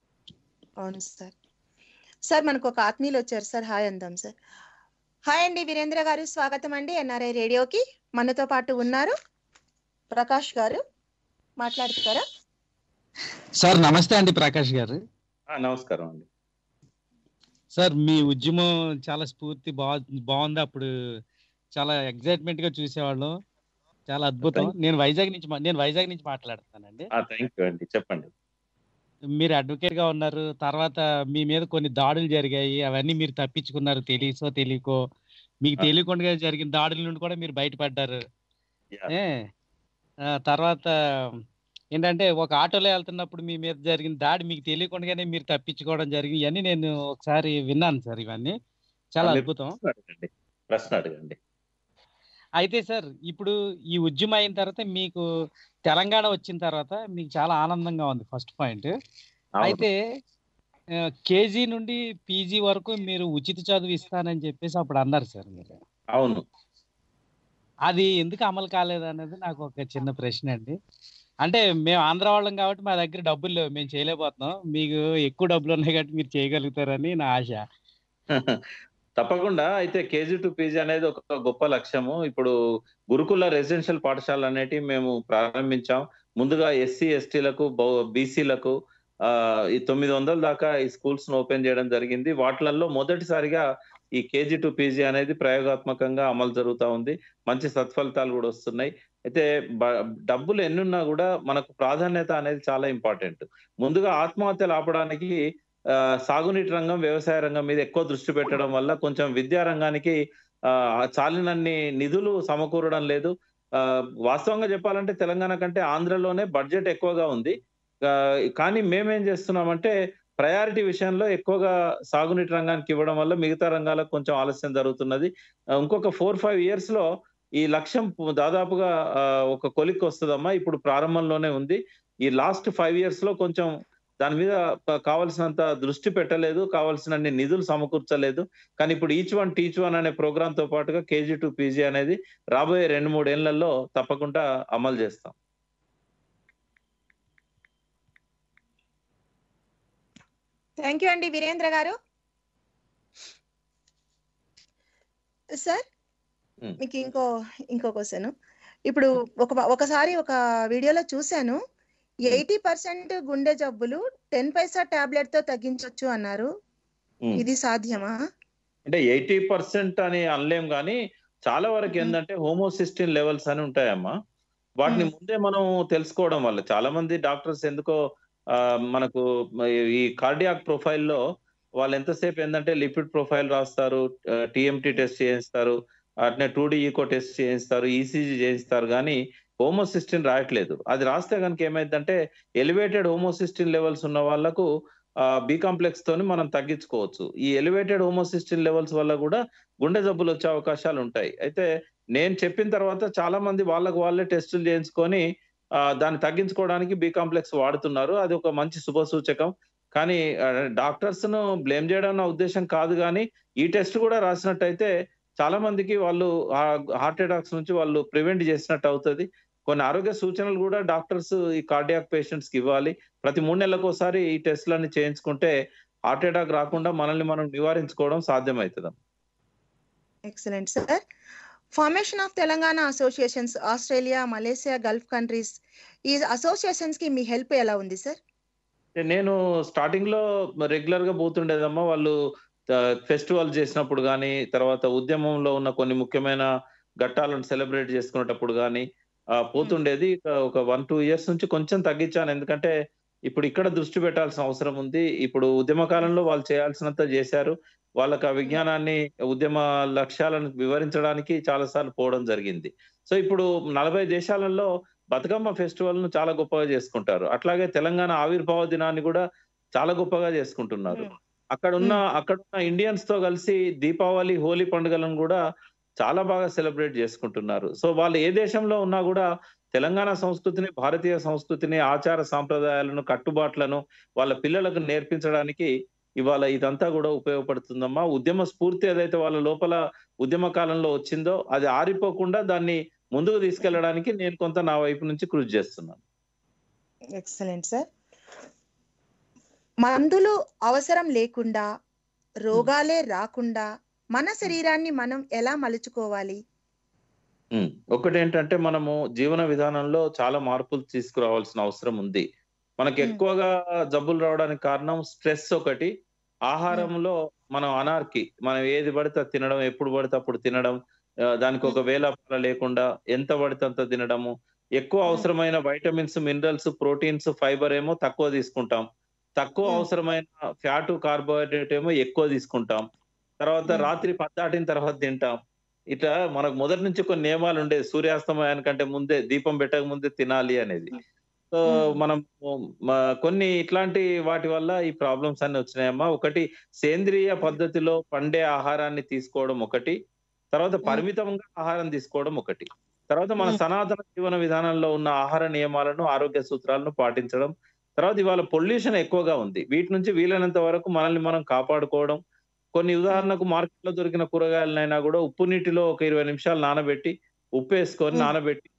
అవును సార్ సార్ మనకు ఒక ఆత్మీయులు వచ్చారు సార్ హాయ్ అందాం సార్ హాయ్ అండి వీరేంద్ర గారు స్వాగతం అండి ఎన్ఆర్ఐ రేడియోకి మనతో పాటు ఉన్నారు ప్రకాష్ గారు మాట్లాడుతారా సార్ నమస్తే అండి ప్రకాష్ గారు ఆ, నమస్కారం అండి సార్ మీ ఉద్యమం చాలా స్ఫూర్తి బా బాగుంది అప్పుడు చాలా ఎక్సైట్మెంట్ గా చూసేవాళ్ళం చాలా అద్భుతం Thank నేను వైజాగ్ నుంచి మా- నేను వైజాగ్ నుంచి మాట్లాడుతానండి థ్యాంక్ యూ అండి చెప్పండి మీరు అడ్వకేట్ గా ఉన్నారు తర్వాత మీ మీద కొన్ని దాడులు జరిగాయి అవన్నీ మీరు తప్పించుకున్నారు తెలియసో తెలియకో మీకు ఆ. తెలియకుండా జరిగిన దాడుల నుండి కూడా మీరు బయటపడ్డారు Yeah. ఏ ఆ, తర్వాత ఏంటంటే ఒక ఆటోలో వెళ్తున్నప్పుడు మీ మీద జరిగిన దాడి మీకు తెలియకుండానే మీరు తప్పించుకోవడం జరిగింది ఇవన్నీ నేను ఒకసారి విన్నాను సార్ ఇవన్నీ చాలా మీరు అద్భుతం ప్రశ్న అడగండి ప్రశ్న అడగండి అయితే సార్ ఇప్పుడు ఈ ఉద్యమం అయిన తర్వాత మీకు తెలంగాణ వచ్చిన తర్వాత మీకు చాలా ఆనందంగా ఉంది ఫస్ట్ పాయింట్ అవును. అయితే కేజీ నుండి పీజీ వరకు మీరు ఉచిత చదువు ఇస్తానని చెప్పేసి అప్పుడు అన్నారు సార్ మీరు అవును అది ఎందుకు అమలు కాలేదు అనేది నాకు ఒక చిన్న ప్రశ్న అండి అంటే మేము ఆంధ్ర వాళ్ళం కాబట్టి మా దగ్గర డబ్బులు లేవు మేము చేయలేకపోతున్నాం మీకు ఎక్కువ డబ్బులు ఉన్నాయి కాబట్టి మీరు చేయగలుగుతారని నా ఆశ తప్పకుండా అయితే కేజీ టు పీజీ అనేది ఒక గొప్ప లక్ష్యము ఇప్పుడు గురుకుల రెసిడెన్షియల్ పాఠశాల అనేటి మేము ప్రారంభించాం ముందుగా ఎస్సీ ఎస్టీలకు బీసీలకు ఆ ఈ తొమ్మిది వందల దాకా ఈ స్కూల్స్ ను ఓపెన్ చేయడం జరిగింది వాటిలలో మొదటిసారిగా ఈ కేజీ టు పీజీ అనేది ప్రయోగాత్మకంగా అమలు జరుగుతా ఉంది మంచి సత్ఫలితాలు కూడా వస్తున్నాయి అయితే బ- డబ్బులు ఎన్నున్నా కూడా మనకు ప్రాధాన్యత అనేది చాలా ఇంపార్టెంట్ ముందుగా ఆత్మహత్యలు ఆపడానికి ఆ, సాగునీటి రంగం వ్యవసాయ రంగం మీద ఎక్కువ దృష్టి పెట్టడం వల్ల కొంచెం విద్యా రంగానికి ఆ చాలినన్ని నిధులు సమకూరడం లేదు ఆ, వాస్తవంగా చెప్పాలంటే తెలంగాణ కంటే ఆంధ్రలోనే బడ్జెట్ ఎక్కువగా ఉంది ఆ, కానీ మేమేం చేస్తున్నామంటే ప్రయారిటీ విషయంలో ఎక్కువగా సాగునీటి రంగానికి ఇవ్వడం వల్ల మిగతా రంగాలకు కొంచెం ఆలస్యం జరుగుతున్నది ఆ, ఇంకొక ఫోర్ ఫైవ్ ఇయర్స్ లో ఈ లక్ష్యం దాదాపుగా ఆ, ఒక కొలిక్కి వస్తుందమ్మా ఇప్పుడు ప్రారంభంలోనే ఉంది ఈ లాస్ట్ ఫైవ్ ఇయర్స్ లో కొంచెం దాని మీద ప- కావలసినంత దృష్టి పెట్టలేదు కావలసినన్ని నిధులు సమకూర్చలేదు కానీ ఇప్పుడు ఈచ్ వన్ టీచ్ వన్ అనే ప్రోగ్రామ్ తో పాటుగా కేజీ టు పీజీ అనేది రాబోయే రెండు మూడు ఏళ్లలో తప్పకుండా అమలు చేస్తాం థ్యాంక్ యూ అండి వీరేంద్ర గారు సార్ Hmm. మీకు ఇంకో ఇంకో క్వశ్చన్ ఇప్పుడు ఒక ఒకసారి ఒక వీడియోలో చూశాను ఎయిటీ పర్సెంట్ గుండె జబ్బులు టెన్ పైసా టాబ్లెట్ తో తగ్గించవచ్చు అన్నారు Hmm. ఇది సాధ్యమా అంటే ఎయిటీ పర్సెంట్ అని అనలేం కానీ చాలా వరకు Mhm. ఏంటంటే హోమోసిస్టిన్ లెవెల్స్ అని ఉంటాయమ్మా వాటిని Mhm. ముందే మనం తెలుసుకోవడం వల్ల చాలా మంది డాక్టర్స్ ఎందుకో ఆ, మనకు ఈ కార్డియాక్ ప్రొఫైల్లో వాళ్ళు ఎంతసేపు ఏంటంటే లిపిడ్ ప్రొఫైల్ రాస్తారు టిఎంటి టెస్ట్ చేయిస్తారు అట్నే టూ డి ఈకో టెస్ట్ చేయిస్తారు ఈసీజీ చేయిస్తారు కానీ హోమోసిస్టిన్ రాయట్లేదు అది రాస్తే కనుక ఏమైందంటే ఎలివేటెడ్ హోమోసిస్టిన్ లెవెల్స్ ఉన్న వాళ్ళకు బి కాంప్లెక్స్ తోని మనం తగ్గించుకోవచ్చు ఈ ఎలివేటెడ్ హోమోసిస్టిన్ లెవెల్స్ వల్ల కూడా గుండె జబ్బులు వచ్చే అవకాశాలు ఉంటాయి అయితే నేను చెప్పిన తర్వాత చాలా మంది వాళ్ళకు వాళ్ళే టెస్టులు చేయించుకొని ఆ, దాన్ని తగ్గించుకోవడానికి బి కాంప్లెక్స్ వాడుతున్నారు అది ఒక మంచి శుభ సూచకం కానీ డాక్టర్స్ ను బ్లేమ్ చేయడం నా ఉద్దేశం కాదు కానీ ఈ టెస్ట్ కూడా రాసినట్టయితే చాలా మందికి వాళ్ళు హార్ట్ అటాక్స్ నుంచి వాళ్ళు ప్రివెంట్ చేసినట్టు అవుతుంది కొన్ని ఆరోగ్య సూచనలు కూడా డాక్టర్స్ ఈ కార్డియాక్ పేషెంట్స్ కి ఇవ్వాలి ప్రతి మూడు నెలలకు ఒకసారి ఈ టెస్ట్లన్నీ చేయించుకుంటే హార్ట్ అటాక్ రాకుండా మనల్ని మనం నివారించుకోవడం సాధ్యమవుతుంది excellent sir formation of Telangana associations Australia Malaysia Gulf countries ఈ అసోసియేషన్స్ కి మీ హెల్ప్ ఎలా ఉంది సార్ నేను స్టార్టింగ్ లో రెగ్యులర్ గా పోతుండేదమ్మా వాళ్ళు ఫెస్టివల్ చేసినప్పుడు కానీ తర్వాత ఉద్యమంలో ఉన్న కొన్ని ముఖ్యమైన ఘట్టాలను సెలబ్రేట్ చేసుకునేటప్పుడు కానీ పోతుండేది ఇక ఒక వన్ టూ ఇయర్స్ నుంచి కొంచెం తగ్గించాను ఎందుకంటే ఇప్పుడు ఇక్కడ దృష్టి పెట్టాల్సిన అవసరం ఉంది ఇప్పుడు ఉద్యమ కాలంలో వాళ్ళు చేయాల్సినంత చేశారు వాళ్ళకి ఆ విజ్ఞానాన్ని ఉద్యమ లక్ష్యాలను వివరించడానికి చాలా సార్లు పోవడం జరిగింది సో ఇప్పుడు నలభై దేశాలలో బతుకమ్మ ఫెస్టివల్ ను చాలా గొప్పగా చేసుకుంటారు అట్లాగే తెలంగాణ ఆవిర్భావ దినాన్ని కూడా చాలా గొప్పగా చేసుకుంటున్నారు అక్కడ ఉన్న అక్కడ ఉన్న ఇండియన్స్ తో కలిసి దీపావళి హోలీ పండుగలను కూడా చాలా బాగా సెలబ్రేట్ చేసుకుంటున్నారు సో వాళ్ళు ఏ దేశంలో ఉన్నా కూడా తెలంగాణ సంస్కృతిని భారతీయ సంస్కృతిని ఆచార సాంప్రదాయాలను కట్టుబాట్లను వాళ్ళ పిల్లలకు నేర్పించడానికి ఇవాళ ఇదంతా కూడా ఉపయోగపడుతుందమ్మా ఉద్యమ స్ఫూర్తి ఏదైతే వాళ్ళ లోపల ఉద్యమ కాలంలో వచ్చిందో అది ఆరిపోకుండా దాన్ని ముందుకు తీసుకెళ్ళడానికి నేను కొంత నా వైపు నుంచి కృషి చేస్తున్నాను ఎక్సలెంట్ సార్ మందులు అవసరం లేకుండా రోగాలే రాకుండా మన శరీరాన్ని మనం ఎలా మలుచుకోవాలి ఉమ్, ఒకటి ఏంటంటే మనము జీవన విధానంలో చాలా మార్పులు తీసుకురావాల్సిన అవసరం ఉంది మనకి మ్మ్. ఎక్కువగా జబ్బులు రావడానికి కారణం స్ట్రెస్ ఒకటి ఆహారంలో మనం అనార్కి మనం ఏది పడితే అది తినడం ఎప్పుడు పడితే అప్పుడు తినడం ఆ, దానికి ఒక వేళ లేకుండా ఎంత పడితే అంత తినడము ఎక్కువ మ్మ్. అవసరమైన వైటమిన్స్ మినరల్స్ ప్రోటీన్స్ ఫైబర్ ఏమో తక్కువ తీసుకుంటాం తక్కువ మ్మ్. అవసరమైన ఫ్యాట్ కార్బోహైడ్రేట్ ఏమో ఎక్కువ తీసుకుంటాం తర్వాత మ్మ్. రాత్రి పద్దాటిన తర్వాత తింటాం ఇట్లా మనకు మొదటి నుంచి కొన్ని నియమాలు ఉండేది సూర్యాస్తమయానికంటే ముందే దీపం పెట్టక ముందే తినాలి అనేది సో మ్మ్. మనం మ- కొన్ని ఇట్లాంటి వాటి వల్ల ఈ ప్రాబ్లమ్స్ అన్ని వచ్చినాయమ్మా ఒకటి సేంద్రియ పద్ధతిలో పండే ఆహారాన్ని తీసుకోవడం ఒకటి తర్వాత పరిమితంగా ఆహారం తీసుకోవడం ఒకటి తర్వాత మన మ్మ్. సనాతన జీవన విధానంలో ఉన్న ఆహార నియమాలను ఆరోగ్య సూత్రాలను పాటించడం తర్వాత ఇవాళ పొల్యూషన్ ఎక్కువగా ఉంది వీటి నుంచి వీలైనంత వరకు మనల్ని మనం కాపాడుకోవడం కొన్ని ఉదాహరణకు మార్కెట్ లో దొరికిన కూరగాయలనైనా కూడా ఉప్పు నీటిలో ఒక ఇరవై నిమిషాలు నానబెట్టి ఉప్పు వేసుకొని మ్మ్. నానబెట్టి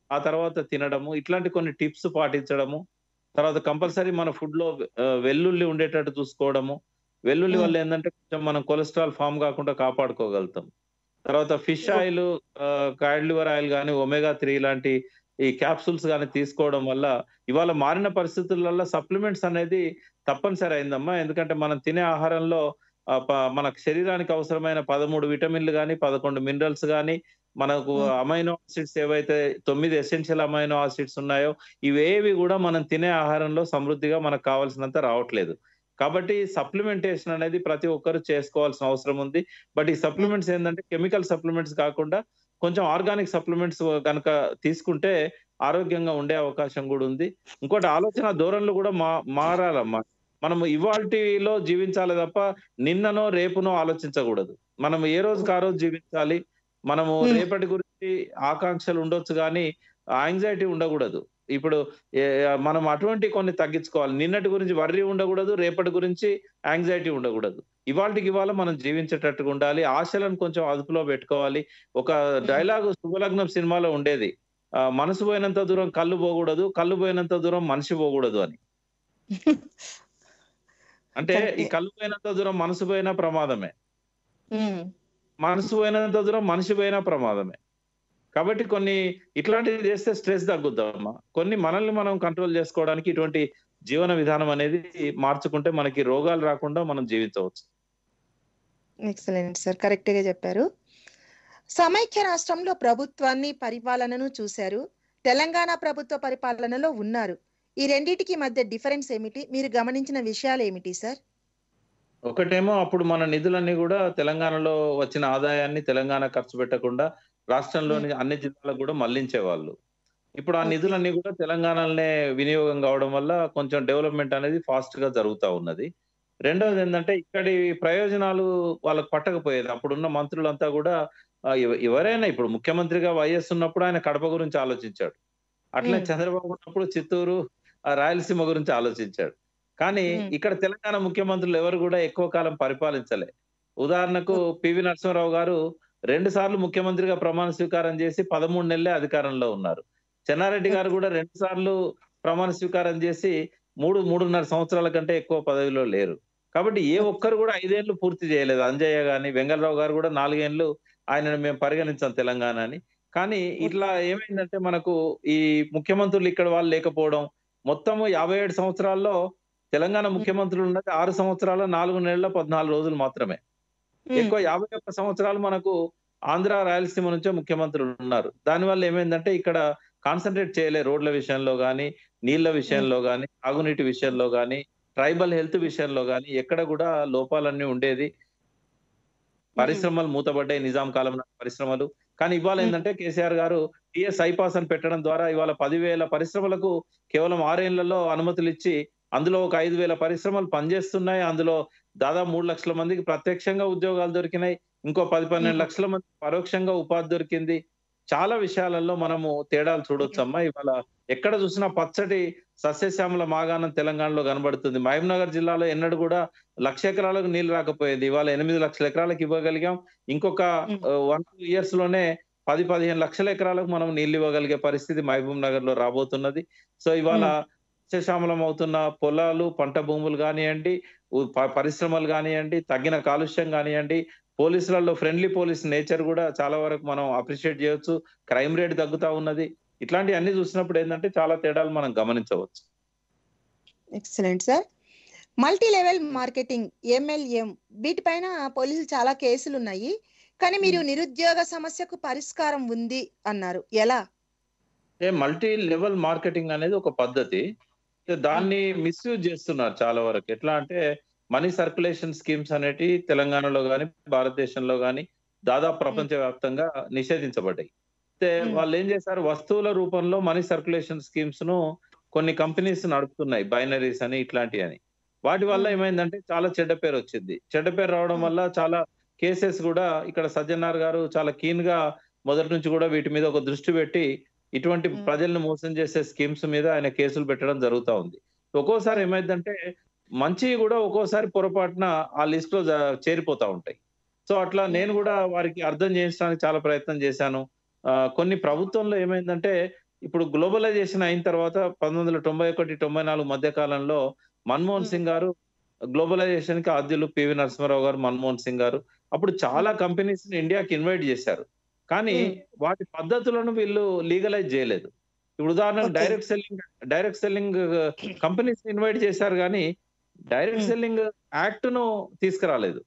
ఆ తర్వాత తినడము ఇట్లాంటి కొన్ని టిప్స్ పాటించడము తర్వాత కంపల్సరీ మన ఫుడ్ లో ఆ, వెల్లుల్లి ఉండేటట్టు చూసుకోవడము వెల్లుల్లి మ్మ్. వల్ల ఏంటంటే కొంచెం మనం కొలెస్ట్రాల్ ఫామ్ కాకుండా కాపాడుకోగలుగుతాం తర్వాత fish oil cod liver oil కానీ ఒమేగా త్రీ లాంటి ఈ క్యాప్సూల్స్ కానీ తీసుకోవడం వల్ల ఇవాళ మారిన పరిస్థితులలో సప్లిమెంట్స్ అనేది తప్పనిసరి అయిందమ్మా ఎందుకంటే మనం తినే ఆహారంలో ఆ, ప- మన శరీరానికి అవసరమైన పదమూడు విటమిన్లు కానీ పదకొండు మినరల్స్ కానీ మనకు మ్మ్. అమైనో ఆసిడ్స్ ఏవైతే తొమ్మిది ఎసెన్షియల్ అమైనో ఆసిడ్స్ ఉన్నాయో ఇవేవి కూడా మనం తినే ఆహారంలో సమృద్ధిగా మనకు కావాల్సినంత రావట్లేదు కాబట్టి సప్లిమెంటేషన్ అనేది ప్రతి ఒక్కరు చేసుకోవాల్సిన అవసరం ఉంది బట్ ఈ సప్లిమెంట్స్ ఏంటంటే కెమికల్ సప్లిమెంట్స్ కాకుండా కొంచెం ఆర్గానిక్ సప్లిమెంట్స్ కనుక తీసుకుంటే ఆరోగ్యంగా ఉండే అవకాశం కూడా ఉంది ఇంకోటి ఆలోచన ధోరణులు కూడా మా మారాలమ్మా మనం ఇవాల్టిలో జీవించాలి తప్ప నిన్ననో రేపునో ఆలోచించకూడదు మనం ఏ రోజుకి ఆ రోజు జీవించాలి మనము Hmm. రేపటి గురించి ఆకాంక్షలు ఉండొచ్చు కానీ యాంగ్జైటీ ఉండకూడదు ఇప్పుడు ఏ- మనం అటువంటి కొన్ని తగ్గించుకోవాలి నిన్నటి గురించి వర్రీ ఉండకూడదు రేపటి గురించి యాంగ్జైటీ ఉండకూడదు ఇవాళకి ఇవాళ మనం జీవించేటట్టుగా ఉండాలి ఆశలను కొంచెం అదుపులో పెట్టుకోవాలి ఒక డైలాగ్ శుభలగ్నం సినిమాలో ఉండేది ఆ, మనసు పోయినంత దూరం కళ్ళు పోకూడదు కళ్ళు పోయినంత దూరం మనిషి పోకూడదు అని అంటే ఈ Correct. కళ్ళు పోయినంత దూరం మనసు పోయినా ప్రమాదమే మ్మ్. మనసు పోయినంత దూరం మనిషి పోయినా ప్రమాదమే కాబట్టి కొన్ని ఇట్లాంటివి చేస్తే స్ట్రెస్ తగ్గుద్దమ్మా కొన్ని మనల్ని మనం కంట్రోల్ చేసుకోవడానికి ఇటువంటి జీవన విధానం అనేది మార్చుకుంటే మనకి రోగాలు రాకుండా మనం జీవించవచ్చు ఎక్సలెంట్ సార్ కరెక్ట్ గా చెప్పారు సమైక్య రాష్ట్రంలో ప్రభుత్వాన్ని పరిపాలనను చూశారు తెలంగాణ ప్రభుత్వ పరిపాలనలో ఉన్నారు ఈ రెండిటికి మధ్య డిఫరెన్స్ ఏమిటి మీరు గమనించిన విషయాలు ఏమిటి సార్ ఒకటేమో అప్పుడు మన నిధులన్నీ కూడా తెలంగాణలో వచ్చిన ఆదాయాన్ని తెలంగాణ ఖర్చు పెట్టకుండా రాష్ట్రంలోని అన్ని జిల్లాలకు కూడా మళ్లించేవాళ్ళు ఇప్పుడు ఆ Okay. నిధులన్నీ కూడా తెలంగాణలోనే వినియోగం కావడం వల్ల కొంచెం డెవలప్మెంట్ అనేది ఫాస్ట్ గా జరుగుతా ఉన్నది రెండవది ఏంటంటే ఇక్కడి ప్రయోజనాలు వాళ్ళకి పట్టకపోయేది అప్పుడున్న మంత్రులంతా కూడా ఆ, ఎవ- ఎవరైనా ఇప్పుడు ముఖ్యమంత్రిగా వైఎస్ ఉన్నప్పుడు ఆయన కడప గురించి ఆలోచించాడు అట్లే Hmm. చంద్రబాబు ఉన్నప్పుడు చిత్తూరు ఆ, రాయలసీమ గురించి ఆలోచించాడు కానీ Hmm. ఇక్కడ తెలంగాణ ముఖ్యమంత్రులు ఎవరు కూడా ఎక్కువ కాలం పరిపాలించలే ఉదాహరణకు పివి నరసింహరావు గారు రెండు సార్లు ముఖ్యమంత్రిగా ప్రమాణ స్వీకారం చేసి పదమూడు నెలలే అధికారంలో ఉన్నారు చెన్నారెడ్డి గారు కూడా రెండు సార్లు ప్రమాణ స్వీకారం చేసి మూడు మూడున్నర సంవత్సరాల కంటే ఎక్కువ పదవిలో లేరు కాబట్టి ఏ ఒక్కరు కూడా ఐదేళ్లు పూర్తి చేయలేదు అంజయ్య గాని వెంగళరావు గారు కూడా నాలుగేళ్లు ఆయనను మేము పరిగణించాం తెలంగాణ అని కానీ ఇట్లా ఏమైందంటే మనకు ఈ ముఖ్యమంత్రులు ఇక్కడ వాళ్ళు లేకపోవడం మొత్తము యాభై ఏడు సంవత్సరాల్లో తెలంగాణ ముఖ్యమంత్రులు ఉన్నది ఆరు సంవత్సరాల నాలుగు నెలల పద్నాలుగు రోజులు మాత్రమే ఎక్కువ యాభై ఒక్క సంవత్సరాలు మనకు ఆంధ్ర రాయలసీమ నుంచే ముఖ్యమంత్రులు ఉన్నారు దానివల్ల ఏమైందంటే ఇక్కడ కాన్సన్ట్రేట్ చేయలే రోడ్ల విషయంలో గానీ నీళ్ల విషయంలో గానీ తాగునీటి విషయంలో గానీ ట్రైబల్ హెల్త్ విషయంలో గానీ ఎక్కడ కూడా లోపాలన్నీ ఉండేది పరిశ్రమలు మూతబడ్డాయి నిజాం కాలం నాటి పరిశ్రమలు కానీ ఇవాళ ఏంటంటే కేసీఆర్ గారు టిఎస్ ఐపాస్ అని పెట్టడం ద్వారా ఇవాళ పదివేల పరిశ్రమలకు కేవలం ఆరేళ్లలో అనుమతులు ఇచ్చి అందులో ఒక ఐదు వేల పరిశ్రమలు పనిచేస్తున్నాయి అందులో దాదాపు మూడు లక్షల మందికి ప్రత్యక్షంగా ఉద్యోగాలు దొరికినాయి ఇంకో పది పన్నెండు Mhm. లక్షల మంది పరోక్షంగా ఉపాధి దొరికింది చాలా విషయాలలో మనము తేడాలు చూడొచ్చమ్మా ఇవాళ ఎక్కడ చూసినా పచ్చటి సస్యశ్యామల మాగాణం తెలంగాణలో కనబడుతుంది మహబూబ్నగర్ జిల్లాలో ఎన్నడూ కూడా లక్ష ఎకరాలకు నీళ్లు రాకపోయేది ఇవాళ ఎనిమిది లక్షల ఎకరాలకు ఇవ్వగలిగాం ఇంకొక Mm. వన్ టూ ఇయర్స్ లోనే పది పదిహేను లక్షల ఎకరాలకు మనం నీళ్లు ఇవ్వగలిగే పరిస్థితి మహబూబ్ నగర్ లో రాబోతున్నది సో ఇవాళ సస్యశ్యామలం అవుతున్న పొలాలు పంట భూములు కానివ్వండి ఉ- ప- పరిశ్రమలు కానివ్వండి తగ్గిన కాలుష్యం కానివ్వండి పోలీసులలో ఫ్రెండ్లీ పోలీస్ నేచర్ కూడా చాలా వరకు మనం అప్రిషియేట్ చేయొచ్చు క్రైమ్ రేట్ తగ్గుతా ఉన్నది ఇట్లాంటి అన్ని చూసినప్పుడు ఏంటంటే చాలా తేడాలు మనం గమనించవచ్చు excellent sir multi level marketing MLM వీటిపైన పోలీసులు చాలా కేసులు ఉన్నాయి కానీ మీరు నిరుద్యోగ సమస్యకు పరిష్కారం ఉంది అన్నారు ఎలా అంటే మల్టీ లెవెల్ మార్కెటింగ్ అనేది ఒక పద్ధతి దాన్ని మిస్యూజ్ చేస్తున్నారు చాలా వరకు ఎట్లా అంటే మనీ సర్క్యులేషన్ స్కీమ్స్ అనేటి తెలంగాణలో గాని భారతదేశంలో గాని దాదాపు ప్రపంచ వ్యాప్తంగా నిషేధించబడ్డాయి అయితే Hmm. వాళ్ళు ఏం చేశారు వస్తువుల రూపంలో మనీ సర్క్యులేషన్ స్కీమ్స్ ను కొన్ని కంపెనీస్ నడుపుతున్నాయి బైనరీస్ అని ఇట్లాంటివి అని వాటి వల్ల Hmm. ఏమైందంటే చాలా చెడ్డ పేరు వచ్చింది చెడ్డ పేరు రావడం Hmm. వల్ల చాలా కేసెస్ కూడా ఇక్కడ సజ్జనార్ గారు చాలా కీన్ గా మొదటి నుంచి కూడా వీటి మీద ఒక దృష్టి పెట్టి ఇటువంటి Hmm. ప్రజల్ని మోసం చేసే స్కీమ్స్ మీద ఆయన కేసులు పెట్టడం జరుగుతా ఉంది ఒక్కోసారి ఏమైందంటే మంచి కూడా ఒక్కోసారి పొరపాటున ఆ లిస్ట్ లో జ- చేరిపోతా ఉంటాయి సో అట్లా నేను కూడా వారికి అర్థం చేయించడానికి చాలా ప్రయత్నం చేశాను ఆ, కొన్ని ప్రభుత్వంలో ఏమైందంటే ఇప్పుడు గ్లోబలైజేషన్ అయిన తర్వాత పంతొమ్మిది వందల తొంభై ఒకటి తొంభై నాలుగు మధ్య కాలంలో మన్మోహన్ మ్మ్. సింగ్ గారు గ్లోబలైజేషన్ కి ఆద్యులు పివి నరసింహారావు గారు మన్మోహన్ సింగ్ గారు అప్పుడు చాలా కంపెనీస్ ని ఇండియాకి ఇన్వైట్ చేశారు కానీ మ్మ్. వాటి పద్ధతులను వీళ్ళు లీగలైజ్ చేయలేదు ఇప్పుడు ఉదాహరణకు Okay. Direct selling direct selling companies invite చేశారు కానీ డైరెక్ట్ మ్మ్. సెల్లింగ్ యాక్ట్ ను తీసుకురాలేదు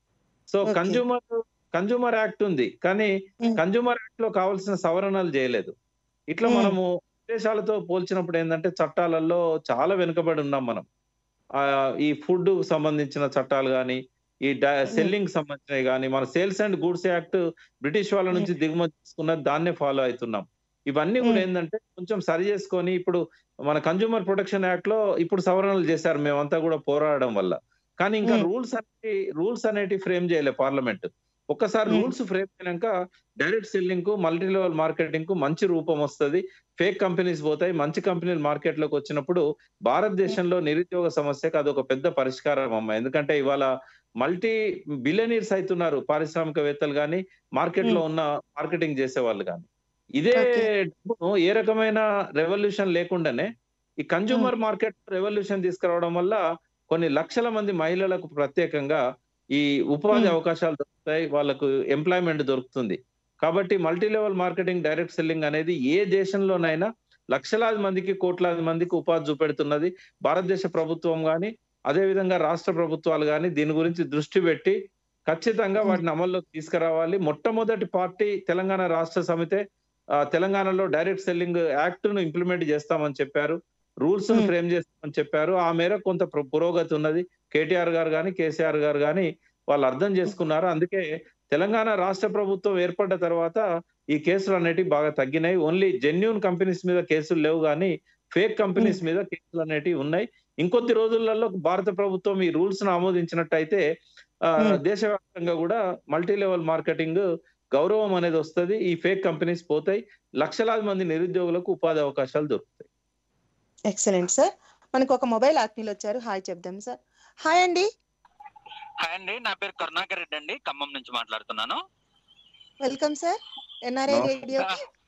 so Okay. Consumer consumer act ఉంది కానీ మ్మ్. కన్జ్యూమర్ యాక్ట్ లో కావాల్సిన సవరణలు చేయలేదు ఇట్లా మ్మ్. మనము దేశాలతో పోల్చినప్పుడు ఏంటంటే చట్టాలలో చాలా వెనుకబడి ఉన్నాం మనం ఆ ఈ ఫుడ్ సంబంధించిన చట్టాలు కానీ ఈ సెల్లింగ్ సంబంధించినవి కానీ మన sales and goods act British వాళ్ళ నుంచి దిగుమతి చేసుకున్నది దాన్నే ఫాలో అవుతున్నాం ఇవన్నీ కూడా మ్మ్. ఏంటంటే కొంచెం సరి చేసుకొని ఇప్పుడు మన కన్జ్యూమర్ ప్రొటెక్షన్ యాక్ట్ లో ఇప్పుడు సవరణలు చేశారు మేమంతా కూడా పోరాడడం వల్ల కానీ ఇంకా మ్మ్. రూల్స్ అనేటి రూల్స్ అనేటి ఫ్రేమ్ చేయలే పార్లమెంట్ ఒక్కసారి మ్మ్. రూల్స్ ఫ్రేమ్ అయినాక డైరెక్ట్ సెల్లింగ్ కు మల్టీ లెవెల్ మార్కెటింగ్ కు మంచి రూపం వస్తుంది ఫేక్ కంపెనీస్ పోతాయి మంచి కంపెనీలు మార్కెట్ లోకి వచ్చినప్పుడు భారతదేశంలో నిరుద్యోగ సమస్యకు అది ఒక పెద్ద పరిష్కారం అమ్మ ఎందుకంటే ఇవాళ మల్టీ బిలియనీర్స్ అవుతున్నారు పారిశ్రామికవేత్తలు కానీ మార్కెట్ లో ఉన్న మార్కెటింగ్ చేసే వాళ్ళు కానీ ఇదే Okay. డబ్బును ఏ రకమైన రెవల్యూషన్ లేకుండానే ఈ కన్జ్యూమర్ మార్కెట్ రెవల్యూషన్ తీసుకురావడం వల్ల కొన్ని లక్షల మంది మహిళలకు ప్రత్యేకంగా ఈ ఉపాధి Hmm. అవకాశాలు దొరుకుతాయి వాళ్ళకు ఎంప్లాయ్మెంట్ దొరుకుతుంది కాబట్టి multi level marketing direct selling అనేది ఏ దేశంలోనైనా లక్షలాది మందికి కోట్లాది మందికి ఉపాధి చూపెడుతున్నది భారతదేశ ప్రభుత్వం కానీ అదే విధంగా రాష్ట్ర ప్రభుత్వాలు కానీ దీని గురించి దృష్టి పెట్టి ఖచ్చితంగా Hmm. వాటిని అమల్లోకి తీసుకురావాలి మొట్టమొదటి పార్టీ తెలంగాణ రాష్ట్ర సమితే ఆ, తెలంగాణలో డైరెక్ట్ సెల్లింగ్ యాక్ట్ ను ఇంప్లిమెంట్ చేస్తామని చెప్పారు రూల్స్ ను Hmm. ఫ్రేమ్ చేస్తామని చెప్పారు ఆ మేరకు కొంత ప్ర- పురోగతి ఉన్నది కేటీఆర్ గారు కానీ కేసీఆర్ గారు కానీ వాళ్ళు అర్థం చేసుకున్నారు అందుకే తెలంగాణ రాష్ట్ర ప్రభుత్వం ఏర్పడ్డ తర్వాత ఈ కేసులు అనేటివి బాగా తగ్గినాయి ఓన్లీ జెన్యున్ కంపెనీస్ మీద కేసులు లేవు కానీ ఫేక్ కంపెనీస్ మీద కేసులు అనేటివి ఉన్నాయి ఇంకొద్ది రోజులలో భారత ప్రభుత్వం ఈ రూల్స్ ను ఆమోదించినట్టయితే ఆ, Hmm. దేశవ్యాప్తంగా కూడా మల్టీ లెవెల్ మార్కెటింగ్ గౌరవం అనేది వస్తది ఈ ఫేక్ కంపెనీస్ పోతాయి లక్షలాది మంది నిరుద్యోగులకు ఉపాధి అవకాశాలు దొరుకుతాయి ఎక్సలెంట్ సార్ మనకు ఒక మొబైల్ ఆత్మీయులు వచ్చారు హాయ్ చెప్దాం సార్ హాయ్ అండి హాయ్ అండి నా పేరు కరుణాకర్ రెడ్డి అండి ఖమ్మం నుంచి మాట్లాడుతున్నాను వెల్కమ్ సార్ ఎన్ఆర్ఐ నమస్తే. రేడియో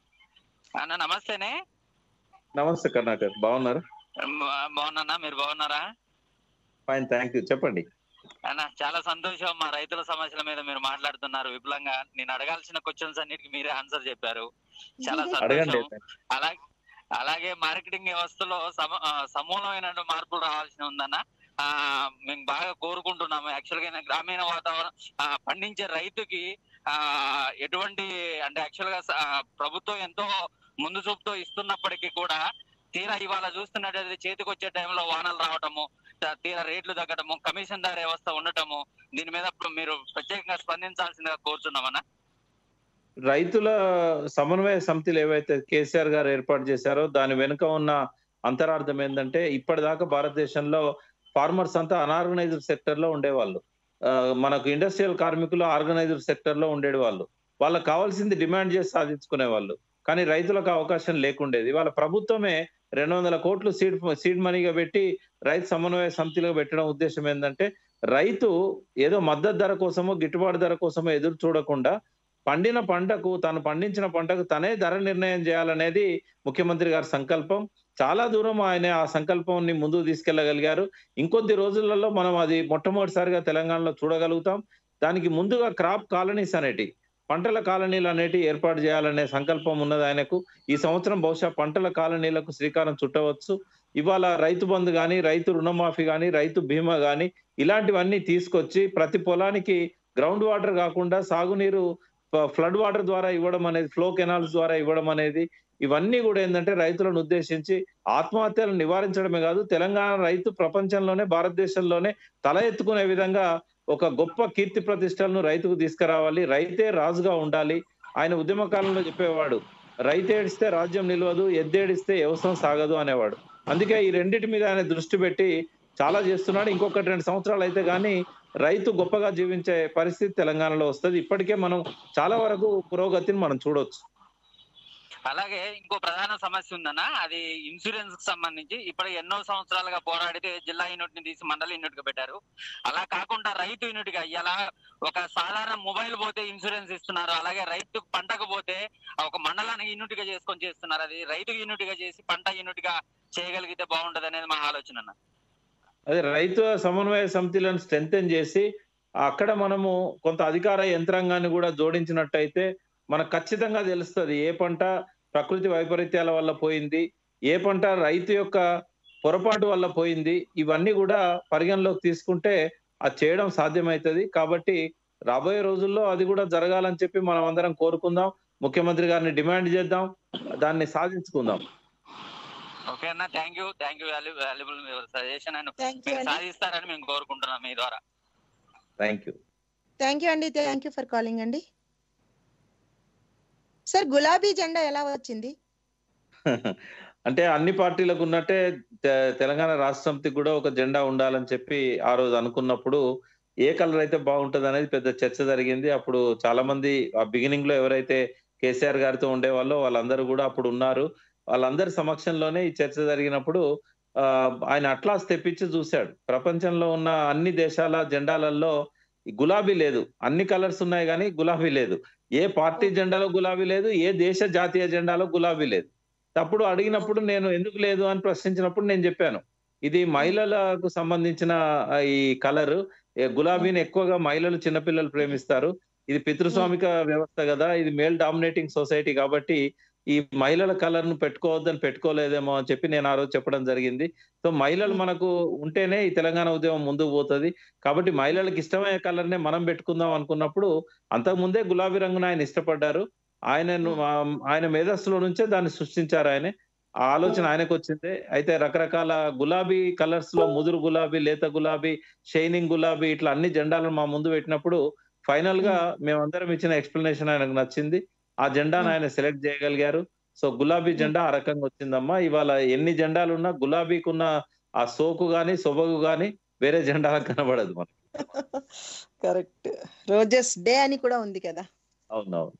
అన్న నమస్తేనే నమస్తే కర్ణాకర్ బాగున్నారు బా- బాగున్నానా మీరు బాగున్నారా ఫైన్ థ్యాంక్ యూ చెప్పండి అన్న చాలా సంతోషం మా రైతుల సమస్యల మీద మీరు మాట్లాడుతున్నారు విపులంగా నేను అడగాల్సిన క్వశ్చన్స్ అన్నిటికి మీరే ఆన్సర్ చెప్పారు చాలా అడగండి సంతోషం అలాగే అలాగే మార్కెటింగ్ వ్యవస్థలో సమ ఆ, సమూలమైన మార్పులు రావాల్సి ఉందన్న ఆ మేము బాగా కోరుకుంటున్నాము యాక్చువల్ గా గ్రామీణ వాతావరణం ఆ, పండించే రైతుకి ఆ ఎటువంటి అంటే యాక్చువల్ గా స- ఆ, ప్రభుత్వం ఎంతో ముందు చూపుతో ఇస్తున్నప్పటికీ కూడా తీరా ఇవాళ చూస్తున్నట్టయితే చేతికి వచ్చే టైంలో వానలు రావటము త- తీరా రేట్లు తగ్గటము కమిషన్ దారి వ్యవస్థ ఉండటము దీని మీద ఇప్పుడు మీరు ప్రత్యేకంగా స్పందించాల్సిందిగా కోరుతున్నామన్నా రైతుల సమన్వయ సమితిలు ఏవైతే కేసీఆర్ గారు ఏర్పాటు చేశారో దాని వెనుక ఉన్న అంతరార్థం ఏంటంటే ఇప్పటిదాకా భారతదేశంలో ఫార్మర్స్ అంతా అనార్గనైజ్డ్ సెక్టర్ లో ఉండేవాళ్ళు ఆ, మనకు ఇండస్ట్రియల్ కార్మికులు ఆర్గనైజ్డ్ సెక్టర్ లో ఉండేది వాళ్ళు వాళ్ళకి కావాల్సింది డిమాండ్ చేసి సాధించుకునే వాళ్ళు కానీ రైతులకు అవకాశం లేకుండేది వాళ్ళ ప్రభుత్వమే రెండు వందల కోట్లు సీడ్ సీడ్ మనీగా పెట్టి రైతు సమన్వయ సమితిలో పెట్టడం ఉద్దేశం ఏంటంటే రైతు ఏదో మద్దతు ధర కోసమో గిట్టుబాటు ధర కోసమో ఎదురు చూడకుండా పండిన పంటకు తను పండించిన పంటకు తనే ధర నిర్ణయం చేయాలనేది ముఖ్యమంత్రి గారి సంకల్పం చాలా దూరం ఆయన ఆ సంకల్పాన్ని ముందుకు తీసుకెళ్లగలిగారు ఇంకొద్ది రోజులలో మనం అది మొట్టమొదటిసారిగా తెలంగాణలో చూడగలుగుతాం దానికి ముందుగా క్రాప్ కాలనీస్ అనేటి పంటల కాలనీలు అనేటి ఏర్పాటు చేయాలనే సంకల్పం ఉన్నది ఆయనకు ఈ సంవత్సరం బహుశా పంటల కాలనీలకు శ్రీకారం చుట్టవచ్చు ఇవాళ రైతు బంధు కానీ రైతు రుణమాఫీ కానీ రైతు బీమా కానీ ఇలాంటివన్నీ తీసుకొచ్చి ప్రతి పొలానికి గ్రౌండ్ వాటర్ కాకుండా సాగునీరు ఫ్లడ్ వాటర్ ద్వారా ఇవ్వడం అనేది ఫ్లో కెనాల్స్ ద్వారా ఇవ్వడం అనేది ఇవన్నీ కూడా ఏంటంటే రైతులను ఉద్దేశించి ఆత్మహత్యలను నివారించడమే కాదు తెలంగాణ రైతు ప్రపంచంలోనే భారతదేశంలోనే తల ఎత్తుకునే విధంగా ఒక గొప్ప కీర్తి ప్రతిష్టలను రైతుకు తీసుకురావాలి రైతే రాజుగా ఉండాలి ఆయన ఉద్యమ కాలంలో చెప్పేవాడు రైతు ఏడిస్తే రాజ్యం నిలవదు ఎద్దేడిస్తే వ్యవసాయం సాగదు అనేవాడు అందుకే ఈ రెండింటి మీద ఆయన దృష్టి పెట్టి చాలా చేస్తున్నాడు ఇంకొకటి రెండు సంవత్సరాలు అయితే కానీ రైతు గొప్పగా జీవించే పరిస్థితి తెలంగాణలో వస్తుంది ఇప్పటికే మనం చాలా వరకు పురోగతిని మనం చూడొచ్చు అలాగే ఇంకో ప్రధాన సమస్య ఉందన్న అది ఇన్సూరెన్స్ కి సంబంధించి ఇప్పుడు ఎన్నో సంవత్సరాలుగా పోరాడితే జిల్లా యూనిట్ ని తీసి మండల యూనిట్ గా పెట్టారు అలా కాకుండా రైతు యూనిట్ గా ఇలా ఒక సాధారణ మొబైల్ పోతే ఇన్సూరెన్స్ ఇస్తున్నారు అలాగే రైతు పంటకు పోతే ఒక మండలాన్ని యూనిట్ గా చేసుకొని చేస్తున్నారు అది రైతు యూనిట్ గా చేసి పంట యూనిట్ గా చేయగలిగితే బాగుంటది అనేది మా ఆలోచన అన్న అదే రైతు సమన్వయ సమితిలను స్ట్రెంగ్ చేసి అక్కడ మనము కొంత అధికార యంత్రాంగాన్ని కూడా జోడించినట్టయితే మనకు ఖచ్చితంగా తెలుస్తుంది ఏ పంట ప్రకృతి వైపరీత్యాల వల్ల పోయింది ఏ పంట రైతు యొక్క పొరపాటు వల్ల పోయింది ఇవన్నీ కూడా పరిగణలోకి తీసుకుంటే అది చేయడం సాధ్యమవుతుంది కాబట్టి రాబోయే రోజుల్లో అది కూడా జరగాలని చెప్పి మనం అందరం కోరుకుందాం ముఖ్యమంత్రి గారిని డిమాండ్ చేద్దాం దాన్ని సాధించుకుందాం ఓకే అన్న thank you thank you valuable suggestion and thank you మీరు అండి సాధిస్తారని మేము కోరుకుంటున్నాం మీ ద్వారా థ్యాంక్ యూ థ్యాంక్ యూ అండి థ్యాంక్ యూ ఫర్ కాలింగ్ అండి సార్ గులాబీ జెండా ఎలా వచ్చింది అంటే అన్ని పార్టీలకు ఉన్నట్టే తె- తెలంగాణ రాష్ట్ర సమితికి కూడా ఒక జెండా ఉండాలని చెప్పి ఆ రోజు అనుకున్నప్పుడు ఏ కలర్ అయితే బాగుంటది అనేది పెద్ద చర్చ జరిగింది అప్పుడు చాలా మంది ఆ బిగినింగ్ లో ఎవరైతే కేసీఆర్ గారితో ఉండేవాళ్ళో వాళ్ళందరూ కూడా అప్పుడు ఉన్నారు వాళ్ళందరి సమక్షంలోనే ఈ చర్చ జరిగినప్పుడు ఆ ఆయన అట్లాస్ తెప్పించి చూశాడు ప్రపంచంలో ఉన్న అన్ని దేశాల జెండాలలో ఈ గులాబీ లేదు అన్ని కలర్స్ ఉన్నాయి కానీ గులాబీ లేదు ఏ పార్టీ జెండాలో గులాబీ లేదు ఏ దేశ జాతీయ జెండాలో గులాబీ లేదు అప్పుడు అడిగినప్పుడు నేను ఎందుకు లేదు అని ప్రశ్నించినప్పుడు నేను చెప్పాను ఇది మహిళలకు సంబంధించిన ఆ, ఈ కలర్ గులాబీని ఎక్కువగా మహిళలు చిన్నపిల్లలు ప్రేమిస్తారు ఇది పితృస్వామిక వ్యవస్థ కదా ఇది మేల్ డామినేటింగ్ సొసైటీ కాబట్టి ఈ మహిళల కలర్ ను పెట్టుకోవద్దని పెట్టుకోలేదేమో అని చెప్పి నేను ఆ రోజు చెప్పడం జరిగింది సో మహిళలు మనకు ఉంటేనే ఈ తెలంగాణ ఉద్యమం ముందుకు పోతుంది కాబట్టి మహిళలకు ఇష్టమైన కలర్ నే మనం పెట్టుకుందాం అనుకున్నప్పుడు అంతకు ముందే గులాబీ రంగును ఆయన ఇష్టపడ్డారు ఆయనను ఆ- ఆయన మేధస్సులో నుంచే దాన్ని సృష్టించారు ఆయన ఆ ఆలోచన ఆయనకు వచ్చింది అయితే రకరకాల గులాబీ కలర్స్ లో ముదురు గులాబీ లేత గులాబీ షైనింగ్ గులాబీ ఇట్లా అన్ని జెండాలను మా ముందు పెట్టినప్పుడు ఫైనల్ గా మేమందరం ఇచ్చిన ఎక్స్ప్లెనేషన్ ఆయనకు నచ్చింది ఆ జెండాను ఆయన సెలెక్ట్ చేయగలిగారు సో గులాబీ జెండా ఆ రకంగా వచ్చిందమ్మా ఇవాళ ఎన్ని జెండాలు ఉన్నా గులాబీకి ఉన్న ఆ సోకు గాని సొబగు గాని వేరే జెండాలకు కనబడదు మనకి కరెక్ట్ రోజెస్ డే అని కూడా ఉంది కదా అవునవును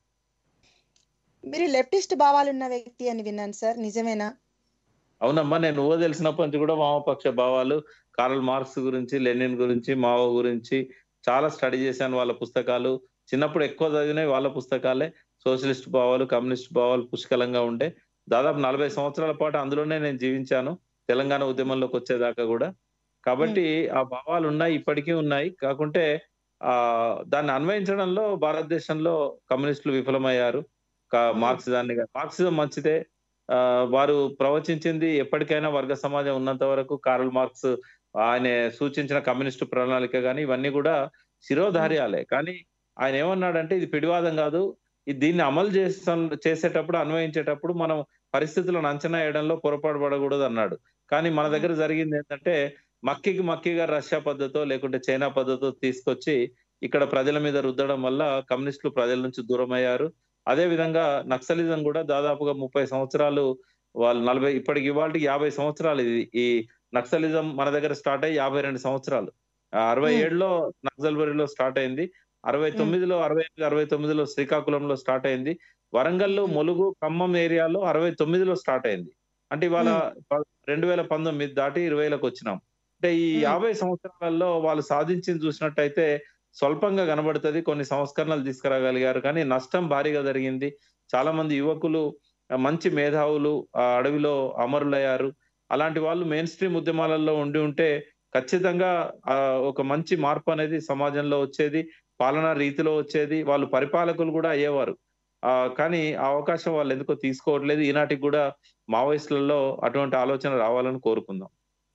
మీరు లెఫ్టిస్ట్ భావాలు ఉన్న వ్యక్తి అని విన్నాను సార్ నిజమేనా అవునమ్మా నేను ఊహ తెలిసినప్పటి నుంచి కూడా వామపక్ష భావాలు కార్ల్ మార్క్స్ గురించి లెనిన్ గురించి మావో గురించి చాలా స్టడీ చేశాను వాళ్ళ పుస్తకాలు చిన్నప్పుడు ఎక్కువ చదివినవి వాళ్ళ పుస్తకాలే సోషలిస్ట్ భావాలు కమ్యూనిస్ట్ భావాలు పుష్కలంగా ఉండే దాదాపు నలభై సంవత్సరాల పాటు అందులోనే నేను జీవించాను తెలంగాణ ఉద్యమంలోకి వచ్చేదాకా కూడా కాబట్టి ఆ భావాలు ఉన్నాయి ఇప్పటికీ ఉన్నాయి కాకుంటే ఆ దాన్ని అన్వయించడంలో భారతదేశంలో కమ్యూనిస్టులు విఫలమయ్యారు కా- మార్క్సిజాన్ని మార్క్సిజం మంచిదే ఆ వారు ప్రవచించింది ఎప్పటికైనా వర్గ సమాజం ఉన్నంత వరకు కార్ల్ మార్క్స్ ఆయన సూచించిన కమ్యూనిస్టు ప్రణాళిక కానీ ఇవన్నీ కూడా శిరోధార్యాలే కానీ ఆయన ఏమన్నాడంటే ఇది పిడివాదం కాదు ఇది దీన్ని అమలు చేస్తాం చేసేటప్పుడు అన్వయించేటప్పుడు మనం పరిస్థితులను అంచనా వేయడంలో పొరపాటు పడకూడదు అన్నాడు కానీ మన దగ్గర జరిగింది ఏంటంటే మక్కికి మక్కిగా రష్యా పద్ధతో లేకుంటే చైనా పద్ధతో తీసుకొచ్చి ఇక్కడ ప్రజల మీద రుద్దడం వల్ల కమ్యూనిస్టులు ప్రజల నుంచి దూరం అయ్యారు అదే విధంగా నక్సలిజం కూడా దాదాపుగా ముప్పై సంవత్సరాలు వాళ్ళు నలభై ఇప్పటికి ఇవాళకి యాభై సంవత్సరాలు ఇది ఈ నక్సలిజం మన దగ్గర స్టార్ట్ అయ్యి యాభై రెండు సంవత్సరాలు ఆ, అరవై Hmm. ఏడులో నక్సల్బరిలో స్టార్ట్ అయింది అరవై Hmm. తొమ్మిదిలో అరవై ఎనిమిది అరవై తొమ్మిదిలో శ్రీకాకుళంలో స్టార్ట్ అయింది వరంగల్ Hmm. ములుగు ఖమ్మం ఏరియాలో అరవై తొమ్మిదిలో స్టార్ట్ అయింది అంటే ఇవాళ ప- రెండు వేల పంతొమ్మిది దాటి ఇరవైలకు వచ్చినాం అంటే ఈ Hmm. యాభై సంవత్సరాలలో వాళ్ళు సాధించింది చూసినట్టయితే స్వల్పంగా కనబడుతుంది కొన్ని సంస్కరణలు తీసుకురాగలిగారు కానీ నష్టం భారీగా జరిగింది చాలా మంది యువకులు ఆ, మంచి మేధావులు ఆ అడవిలో అమరులయ్యారు అలాంటి వాళ్ళు మెయిన్ స్ట్రీమ్ ఉద్యమాలలో ఉండి ఉంటే ఖచ్చితంగా ఆ ఒక మంచి మార్పు అనేది సమాజంలో వచ్చేది పాలనా రీతిలో వచ్చేది వాళ్ళు పరిపాలకులు కూడా అయ్యేవారు ఆ కానీ ఆ అవకాశం వాళ్ళు ఎందుకో తీసుకోవట్లేదు ఈనాటికి కూడా మావోయిస్టులలో అటువంటి ఆలోచన రావాలని కోరుకుందాం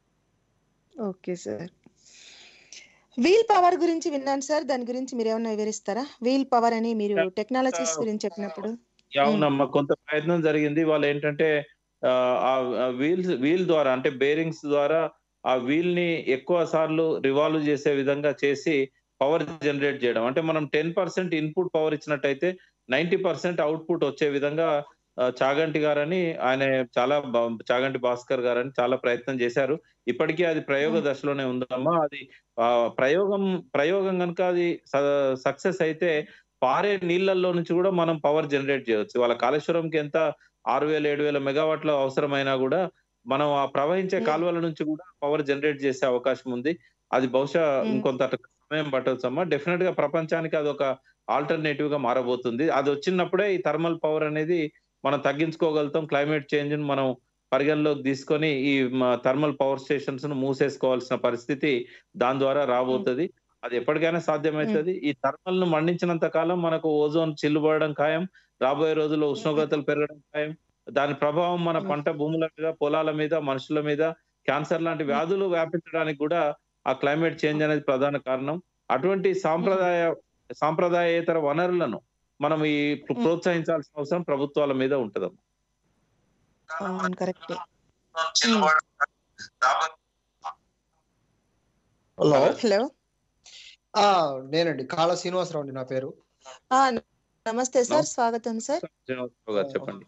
ఓకే సార్ వీల్ పవర్ గురించి విన్నాను సార్ దాని గురించి మీరు ఏమన్నా వివరిస్తారా వీల్ పవర్ అని మీరు టెక్నాలజీస్ గురించి చెప్పినప్పుడు అవునమ్మా కొంత ప్రయత్నం జరిగింది వాళ్ళు ఏంటంటే ఆ, ఆ వీల్స్ వీల్ ద్వారా అంటే బేరింగ్స్ ద్వారా ఆ వీల్ ని ఎక్కువ సార్లు రివాల్వ్ చేసే విధంగా చేసి పవర్ జనరేట్ చేయడం అంటే మనం టెన్ పర్సెంట్ ఇన్పుట్ పవర్ ఇచ్చినట్టయితే నైన్టీ పర్సెంట్ అవుట్పుట్ వచ్చే విధంగా ఆ, చాగంటి గారని ఆయన చాలా బా- చాగంటి భాస్కర్ గారని చాలా ప్రయత్నం చేశారు ఇప్పటికీ అది ప్రయోగ Hmm. దశలోనే ఉందమ్మా అది ఆ, ప్రయోగం ప్రయోగం కనుక అది సక్సెస్ అయితే పారే నీళ్లలో నుంచి కూడా మనం పవర్ జనరేట్ చేయవచ్చు వాళ్ళ కాళేశ్వరంకి ఎంత ఆరు వేల ఏడు వేల మెగావాట్ల అవసరమైనా కూడా మనం ఆ ప్రవహించే Hmm. కాలువల నుంచి కూడా పవర్ జనరేట్ చేసే అవకాశం ఉంది అది బహుశా Hmm. ఇంకొంత సమయం పట్టవచ్చు అమ్మా డెఫినెట్ గా ప్రపంచానికి అది ఒక ఆల్టర్నేటివ్ గా మారబోతుంది అది వచ్చినప్పుడే ఈ థర్మల్ పవర్ అనేది మనం తగ్గించుకోగలుగుతాం క్లైమేట్ చేంజ్ ని మనం పరిగణలోకి తీసుకొని ఈ థర్మల్ పవర్ స్టేషన్స్ ను మూసేసుకోవాల్సిన పరిస్థితి దాని ద్వారా రాబోతుంది అది ఎప్పటికైనా సాధ్యమవుతుంది ఈ థర్మల్ ను మండించినంత కాలం మనకు ఓజోన్ చిల్లుబడడం ఖాయం రాబోయే రోజుల్లో ఉష్ణోగ్రతలు పెరగడం ఖాయం దాని ప్రభావం మన Mm. పంట భూముల మీద పొలాల మీద మనుషుల మీద క్యాన్సర్ లాంటి వ్యాధులు వ్యాపించడానికి కూడా ఆ క్లైమేట్ చేంజ్ అనేది ప్రధాన కారణం అటువంటి సాంప్రదాయ సాంప్రదాయేతర వనరులను మనం ఈ ప్రోత్సహించాల్సిన అవసరం ప్రభుత్వాల మీద ఉంటదమ్మా అవును కరెక్ట్ హలో హలో ఆ నేనండి కాళ శ్రీనివాసరావు అండి నా పేరు ఆ, నమస్తే సార్ నమస్తే. స్వాగతం సార్ శ్రీనివాసరావు గారు చెప్పండి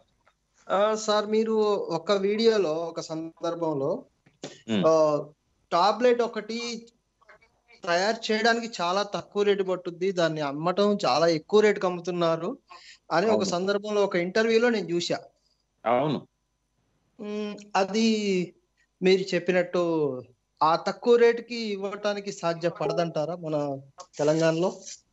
ఆ, సార్ మీరు ఒక వీడియోలో ఒక సందర్భంలో మ్. టాబ్లెట్ ఒకటి తయారు చేయడానికి చాలా తక్కువ రేటు పట్టుద్ది దాన్ని అమ్మటం చాలా ఎక్కువ రేటుకి అమ్ముతున్నారు అని ఒక అవును. సందర్భంలో ఒక ఇంటర్వ్యూలో నేను చూసా అవును మ్, అది మీరు చెప్పినట్టు ఆ తక్కువ రేటుకి ఇవ్వటానికి సాధ్యపడదంటారా మన తెలంగాణలో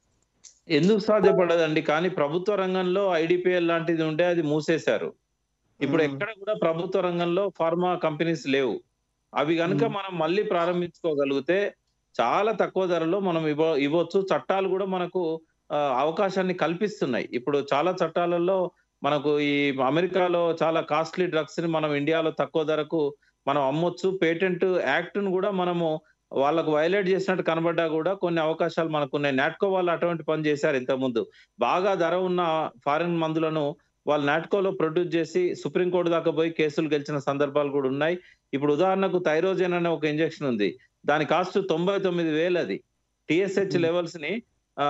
ఎందుకు సాధ్యపడదండి కానీ ప్రభుత్వ రంగంలో ఐడిపిఎల్ లాంటిది ఉంటే అది మూసేశారు ఇప్పుడు మ్మ్. ఎక్కడ కూడా ప్రభుత్వ రంగంలో ఫార్మా కంపెనీస్ లేవు అవి కనుక మ్మ్. మనం మళ్ళీ ప్రారంభించుకోగలిగితే చాలా తక్కువ ధరలో మనం ఇవ్వ ఇవ్వచ్చు చట్టాలు కూడా మనకు ఆ, అవకాశాన్ని కల్పిస్తున్నాయి ఇప్పుడు చాలా చట్టాలలో మనకు ఈ అమెరికాలో చాలా కాస్ట్లీ డ్రగ్స్ ని మనం ఇండియాలో తక్కువ ధరకు మనం అమ్మొచ్చు పేటెంట్ యాక్ట్ ను కూడా మనము వాళ్ళకు వైలేట్ చేసినట్టు కనబడ్డా కూడా కొన్ని అవకాశాలు మనకు ఉన్నాయి నాట్కో వాళ్ళు అటువంటి పని చేశారు ఇంతకుముందు బాగా ధర ఉన్న ఫారిన్ మందులను వాళ్ళు నాట్కోలో ప్రొడ్యూస్ చేసి సుప్రీంకోర్టు దాకా పోయి కేసులు గెలిచిన సందర్భాలు కూడా ఉన్నాయి ఇప్పుడు ఉదాహరణకు థైరోజన్ అనే ఒక ఇంజెక్షన్ ఉంది దాని కాస్ట్ తొంభై తొమ్మిది వేలు అది టిఎస్హెచ్ Hmm. లెవెల్స్ ని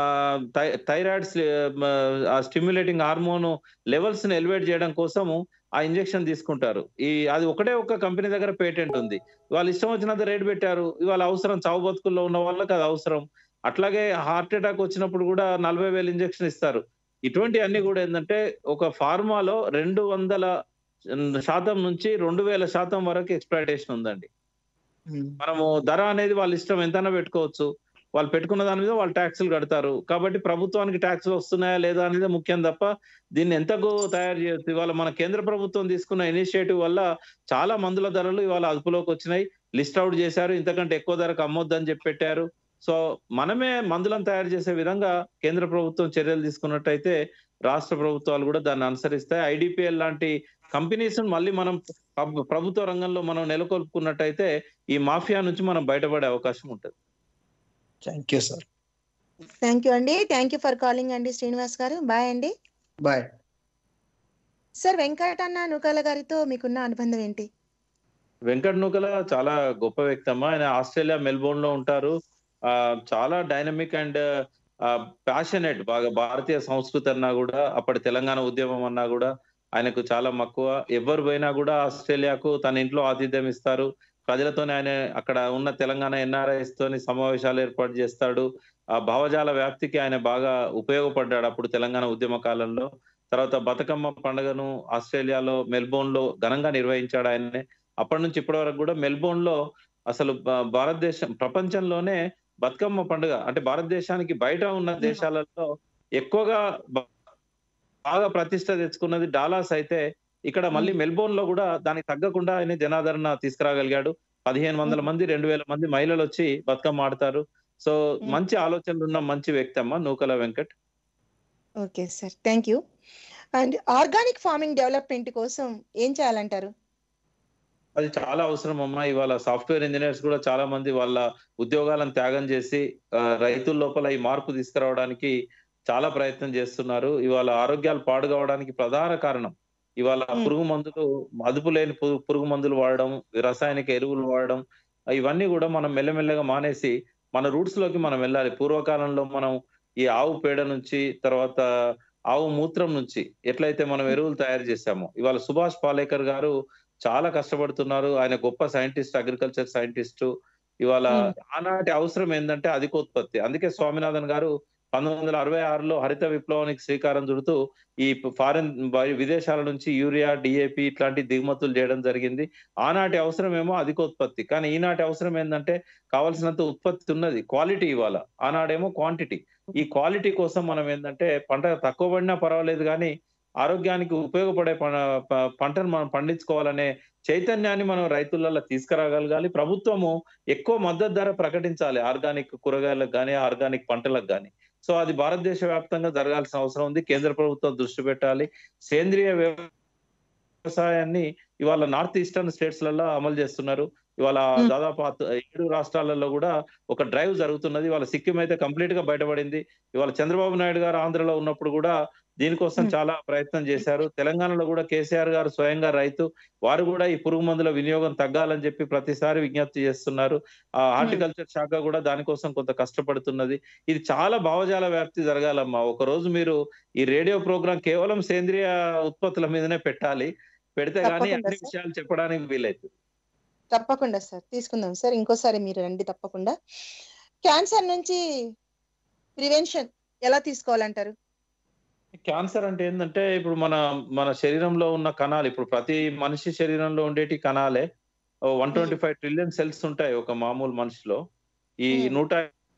థైరాయిడ్ స్టిమ్యులేటింగ్ హార్మోన్ లెవెల్స్ ని ఎలివేట్ చేయడం కోసము ఆ ఇంజెక్షన్ తీసుకుంటారు ఈ అది ఒకటే ఒక కంపెనీ దగ్గర పేటెంట్ ఉంది వాళ్ళు ఇష్టం వచ్చినంత రేట్ పెట్టారు ఇవాళ అవసరం చావు బతుకుల్లో ఉన్న వాళ్ళకి అది అవసరం అట్లాగే హార్ట్ అటాక్ వచ్చినప్పుడు కూడా నలభై వేలు ఇంజెక్షన్ ఇస్తారు ఇటువంటి అన్ని కూడా ఏంటంటే ఒక ఫార్మాలో రెండు వందల శాతం నుంచి రెండు వేల శాతం వరకు ఎక్స్ప్లాయిటేషన్ ఉందండి మ్. మనము ధర అనేది వాళ్ళ ఇష్టం ఎంతైనా పెట్టుకోవచ్చు వాళ్ళు పెట్టుకున్న దాని మీద వాళ్ళు ట్యాక్సులు కడతారు కాబట్టి ప్రభుత్వానికి ట్యాక్సులు వస్తున్నాయా లేదా అనేది ముఖ్యం తప్ప దీన్ని ఎంతకు తయారు చేయొచ్చు ఇవాళ మన కేంద్ర ప్రభుత్వం తీసుకున్న ఇనిషియేటివ్ వల్ల చాలా మందుల ధరలు ఇవాళ అదుపులోకి వచ్చినాయి లిస్ట్ అవుట్ చేశారు ఇంతకంటే ఎక్కువ ధరకు అమ్మొద్దని చెప్పి పెట్టారు సో మనమే మందులను తయారు చేసే విధంగా కేంద్ర ప్రభుత్వం చర్యలు తీసుకున్నట్టయితే రాష్ట్ర ప్రభుత్వాలు కూడా దాన్ని అనుసరిస్తాయి ఐడిపిఎల్ లాంటి కంపెనీస్ మళ్ళీ మనం ప్రభు- ప్రభుత్వ రంగంలో మనం నెలకొల్పుకున్నట్టయితే ఈ మాఫియా నుంచి మనం బయటపడే అవకాశం ఉంటుంది thank you sir thank you అండి థ్యాంక్ యూ ఫర్ కాలింగ్ అండి శ్రీనివాస్ గారు బాయ్ అండి బాయ్ సార్ వెంకటన్న నూకాల గారితో మీకున్న అనుబంధం ఏంటి వెంకట్ నూకల చాలా గొప్ప వ్యక్తి అమ్మా ఆయన ఆస్ట్రేలియా మెల్బోర్న్ లో ఉంటారు ఆ చాలా డైనమిక్ అండ్ ప్యాషనెట్ బాగా భారతీయ సంస్కృతి అన్నా కూడా అప్పటి తెలంగాణ ఉద్యమం అన్నా కూడా ఆయనకు చాలా మక్కువ ఎవరు పోయినా కూడా ఆస్ట్రేలియాకు తన ఇంట్లో ఆతిథ్యం ఇస్తారు ప్రజలతోనే ఆయన అక్కడ ఉన్న తెలంగాణ ఎన్ఆర్ఐస్ తోని సమావేశాలు ఏర్పాటు చేస్తాడు ఆ భావజాల వ్యాప్తికి ఆయన బాగా ఉపయోగపడ్డాడు అప్పుడు తెలంగాణ ఉద్యమ కాలంలో తర్వాత బతుకమ్మ పండుగను ఆస్ట్రేలియాలో మెల్బోర్న్ లో ఘనంగా నిర్వహించాడు ఆయన్నే అప్పటి నుంచి ఇప్పటి వరకు కూడా మెల్బోర్న్ లో అసలు భా- భారతదేశం ప్రపంచంలోనే బతుకమ్మ పండుగ అంటే భారతదేశానికి బయట ఉన్న దేశాలలో ఎక్కువగా బ- బాగా ప్రతిష్ట తెచ్చుకున్నది డాలాస్ అయితే ఇక్కడ మళ్ళీ మెల్బోర్న్ లో కూడా దానికి తగ్గకుండా ఆయన జనాదరణ తీసుకురాగలిగాడు పదిహేను వందల మంది రెండు వేల మంది మహిళలు వచ్చి బతుకమ్మ ఆడతారు సో మంచి ఆలోచనలు ఉన్న మంచి వ్యక్తి అమ్మ Nukala Venkat okay sir thank you and organic farming development కోసం ఏం చేయాలంటారు అది చాలా అవసరం అమ్మా ఇవాళ సాఫ్ట్వేర్ ఇంజనీర్స్ కూడా చాలా మంది వాళ్ళ ఉద్యోగాలను త్యాగం చేసి ఆ, రైతుల లోపల ఈ మార్పు తీసుకురావడానికి చాలా ప్రయత్నం చేస్తున్నారు ఇవాళ ఆరోగ్యాలు పాడు కావడానికి ప్రధాన కారణం ఇవాళ Hmm. పురుగు మందులు అదుపు లేని పు- పురుగు మందులు వాడడం రసాయనిక ఎరువులు వాడడం ఇవన్నీ కూడా మనం మెల్లమెల్లగా మానేసి మన రూట్స్ లోకి మనం వెళ్ళాలి పూర్వకాలంలో మనం ఈ ఆవు పేడ నుంచి తర్వాత ఆవు మూత్రం నుంచి ఎట్లయితే మనం ఎరువులు తయారు చేశామో ఇవాళ సుభాష్ పాలేకర్ గారు చాలా కష్టపడుతున్నారు ఆయన గొప్ప సైంటిస్ట్ అగ్రికల్చర్ సైంటిస్ట్ ఇవాళ Hmm. ఆనాటి అవసరం ఏంటంటే అధికోత్పత్తి అందుకే స్వామినాథన్ గారు పంతొమ్మిది వందల అరవై ఆరులో హరిత విప్లవానికి శ్రీకారం చుడుతూ ఈ ఫారిన్ విదేశాల నుంచి యూరియా డిఏపి ఇట్లాంటి దిగుమతులు చేయడం జరిగింది ఆనాటి అవసరం ఏమో అధికోత్పత్తి కానీ ఈనాటి అవసరం ఏంటంటే కావాల్సినంత ఉత్పత్తి ఉన్నది క్వాలిటీ ఇవ్వాల ఆనాడేమో క్వాంటిటీ ఈ క్వాలిటీ కోసం మనం ఏంటంటే పంట తక్కువ పడినా పర్వాలేదు కానీ ఆరోగ్యానికి ఉపయోగపడే ప- ప- పంటను మనం పండించుకోవాలనే చైతన్యాన్ని మనం రైతులలో తీసుకురాగలగాలి ప్రభుత్వము ఎక్కువ మద్దతు ధర ప్రకటించాలి ఆర్గానిక్ కూరగాయలకు కానీ ఆర్గానిక్ పంటలకు కానీ సో అది భారతదేశ వ్యాప్తంగా జరగాల్సిన అవసరం ఉంది కేంద్ర ప్రభుత్వం దృష్టి పెట్టాలి సేంద్రియ వ్యవసాయాన్ని ఇవాళ నార్త్ ఈస్టర్న్ స్టేట్స్ లలో అమలు చేస్తున్నారు ఇవాళ Hmm. దాదాపు ఆ ఏడు రాష్ట్రాలలో కూడా ఒక డ్రైవ్ జరుగుతున్నది ఇవాళ సిక్కిం అయితే కంప్లీట్ గా బయటపడింది ఇవాళ చంద్రబాబు నాయుడు గారు ఆంధ్రలో ఉన్నప్పుడు కూడా దీనికోసం Hmm. చాలా ప్రయత్నం చేశారు తెలంగాణలో కూడా కేసీఆర్ గారు స్వయంగా రైతు వారు కూడా ఈ పురుగు మందుల వినియోగం తగ్గాలని చెప్పి ప్రతిసారి విజ్ఞప్తి చేస్తున్నారు ఆ హార్టికల్చర్ శాఖ కూడా దానికోసం కొంత కష్టపడుతున్నది ఇది చాలా భావజాల వ్యాప్తి జరగాలమ్మా ఒక రోజు మీరు ఈ రేడియో ప్రోగ్రాం కేవలం సేంద్రియ ఉత్పత్తుల మీదనే పెట్టాలి పెడితే గానీ తప్పకుండా అన్ని సార్. విషయాలు చెప్పడానికి వీలైతుంది తప్పకుండా సార్ తీసుకుందాం సార్ ఇంకోసారి మీరు రండి తప్పకుండా క్యాన్సర్ నుంచి ప్రివెన్షన్ ఎలా తీసుకోవాలంటారు క్యాన్సర్ అంటే ఏంటంటే ఇప్పుడు మన మన శరీరంలో ఉన్న కణాలు ఇప్పుడు ప్రతి మనిషి శరీరంలో ఉండేటి కణాలే one twenty five trillion cells ఉంటాయి ఒక మామూలు మనిషిలో ఈ Hmm. నూట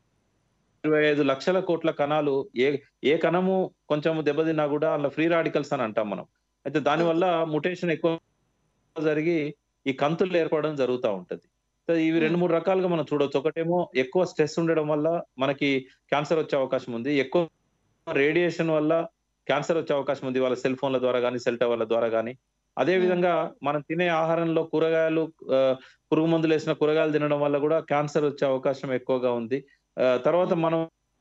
ఇరవై ఐదు లక్షల కోట్ల కణాలు ఏ ఏ కణము కొంచెం దెబ్బతిన్నా కూడా అందులో ఫ్రీ రాడికల్స్ అని అంటాం మనం అయితే దానివల్ల ముటేషన్ ఎక్కువ జరిగి ఈ కంతులు ఏర్పడడం జరుగుతూ ఉంటది సో ఇవి రెండు మూడు రకాలుగా మనం చూడొచ్చు ఒకటేమో ఎక్కువ స్ట్రెస్ ఉండడం వల్ల మనకి క్యాన్సర్ వచ్చే అవకాశం ఉంది ఎక్కువ రేడియేషన్ వల్ల క్యాన్సర్ వచ్చే అవకాశం ఉంది వాళ్ళ సెల్ ఫోన్ల ద్వారా కానీ సెల్ టవర్ల ద్వారా కానీ అదే Hmm. విధంగా మనం తినే ఆహారంలో కూరగాయలు ఆ, పురుగు మందులు వేసిన కూరగాయలు తినడం వల్ల కూడా క్యాన్సర్ వచ్చే అవకాశం ఎక్కువగా ఉంది ఆ, తర్వాత మనం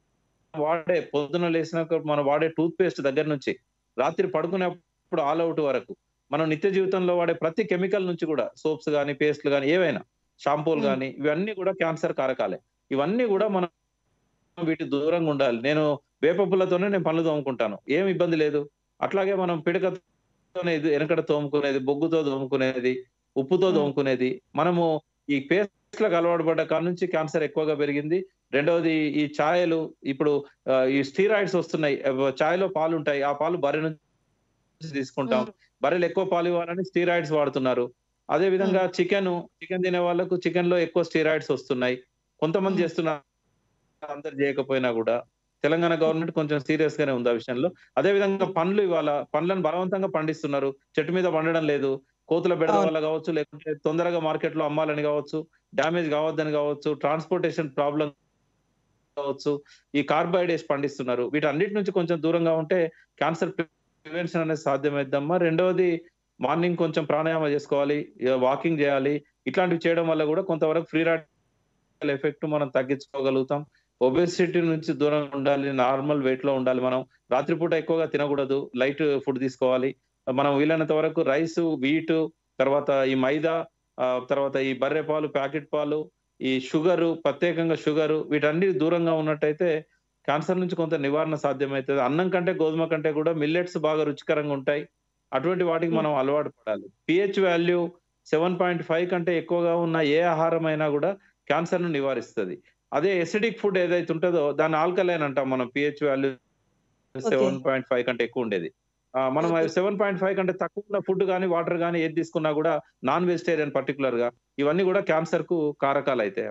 వాడే పొద్దున లేసినాక మనం వాడే టూత్ పేస్ట్ దగ్గర నుంచి రాత్రి పడుకునేప్పుడు ఆల్ అవుట్ వరకు మనం నిత్య జీవితంలో వాడే ప్రతి కెమికల్ నుంచి కూడా సోప్స్ కానీ పేస్ట్లు కానీ ఏవైనా షాంపూలు Hmm. కానీ ఇవన్నీ కూడా క్యాన్సర్ కారకాలే ఇవన్నీ కూడా మనం వీటి దూరంగా ఉండాలి నేను వేప పుల్లతోనే నేను పనులు తోముకుంటాను ఏం ఇబ్బంది లేదు అట్లాగే మనం పిడకతోనే ఇది వెనకట తోముకునేది బొగ్గుతో తోముకునేది ఉప్పుతో Hmm. తోముకునేది మనము ఈ పేస్ట్లకు అలవాటు పడ్డ కాడ నుంచి క్యాన్సర్ ఎక్కువగా పెరిగింది రెండవది ఈ ఛాయలు ఇప్పుడు ఆ, ఈ స్టీరాయిడ్స్ వస్తున్నాయి అవ- ఛాయలో పాలు ఉంటాయి ఆ పాలు బర్రె నుంచి తీసుకుంటాం బర్రెలు ఎక్కువ పాలు ఇవ్వాలని స్టీరాయిడ్స్ వాడుతున్నారు అదే విధంగా చికెన్ చికెన్ తినే వాళ్ళకు చికెన్ లో ఎక్కువ స్టీరాయిడ్స్ వస్తున్నాయి కొంతమంది Hmm. చేస్తున్నారు అందరు చేయకపోయినా కూడా తెలంగాణ గవర్నమెంట్ కొంచెం సీరియస్ గానే ఉంది ఆ విషయంలో అదే విధంగా పండ్లు ఇవాళ పండ్లను బలవంతంగా పండిస్తున్నారు చెట్టు మీద పండడం లేదు కోతుల బెడద అవును. వల్ల కావచ్చు లేకుంటే తొందరగా మార్కెట్ లో అమ్మాలని కావచ్చు డ్యామేజ్ కావద్దని కావచ్చు ట్రాన్స్పోర్టేషన్ ప్రాబ్లం కావచ్చు ఈ కార్బోహైడ్రేట్స్ పండిస్తున్నారు వీటన్నిటి నుంచి కొంచెం దూరంగా ఉంటే క్యాన్సర్ ప్రివెన్షన్ అనేది సాధ్యమైద్దమ్మా రెండవది మార్నింగ్ కొంచెం ప్రాణాయామ చేసుకోవాలి వాకింగ్ చేయాలి ఇట్లాంటివి చేయడం వల్ల కూడా కొంతవరకు ఫ్రీ రాడికల్ ఎఫెక్ట్ మనం తగ్గించుకోగలుగుతాం ఒబెసిటీ నుంచి దూరం ఉండాలి నార్మల్ వెయిట్ లో ఉండాలి మనం రాత్రిపూట ఎక్కువగా తినకూడదు లైట్ ఫుడ్ తీసుకోవాలి మనం వీలైనంత వరకు రైస్ వీట్ తర్వాత ఈ మైదా ఆ, తర్వాత ఈ బర్రె పాలు ప్యాకెట్ పాలు ఈ షుగరు ప్రత్యేకంగా షుగరు వీటన్ని దూరంగా ఉన్నట్టయితే క్యాన్సర్ నుంచి కొంత నివారణ సాధ్యమవుతుంది అన్నం కంటే గోధుమ కంటే కూడా మిల్లెట్స్ బాగా రుచికరంగా ఉంటాయి అటువంటి వాటికి మనం అలవాటు పడాలి pH value seven point five కంటే ఎక్కువగా ఉన్న ఏ ఆహారం అయినా కూడా క్యాన్సర్ ను నివారిస్తుంది అదే ఎసిడిక్ ఫుడ్ ఏదైతే ఉంటుందో దాన్ని ఆల్కలైన్ అంటాం మనం pH value seven point five కంటే ఎక్కువ ఉండేది ఆ, మనం Okay. సెవెన్ పాయింట్ ఫైవ్ కంటే తక్కువ ఉన్న ఫుడ్ కానీ వాటర్ కానీ ఏది తీసుకున్నా కూడా నాన్ వెజిటేరియన్ పర్టికులర్ గా ఇవన్నీ కూడా క్యాన్సర్ కు కారకాలు అయితే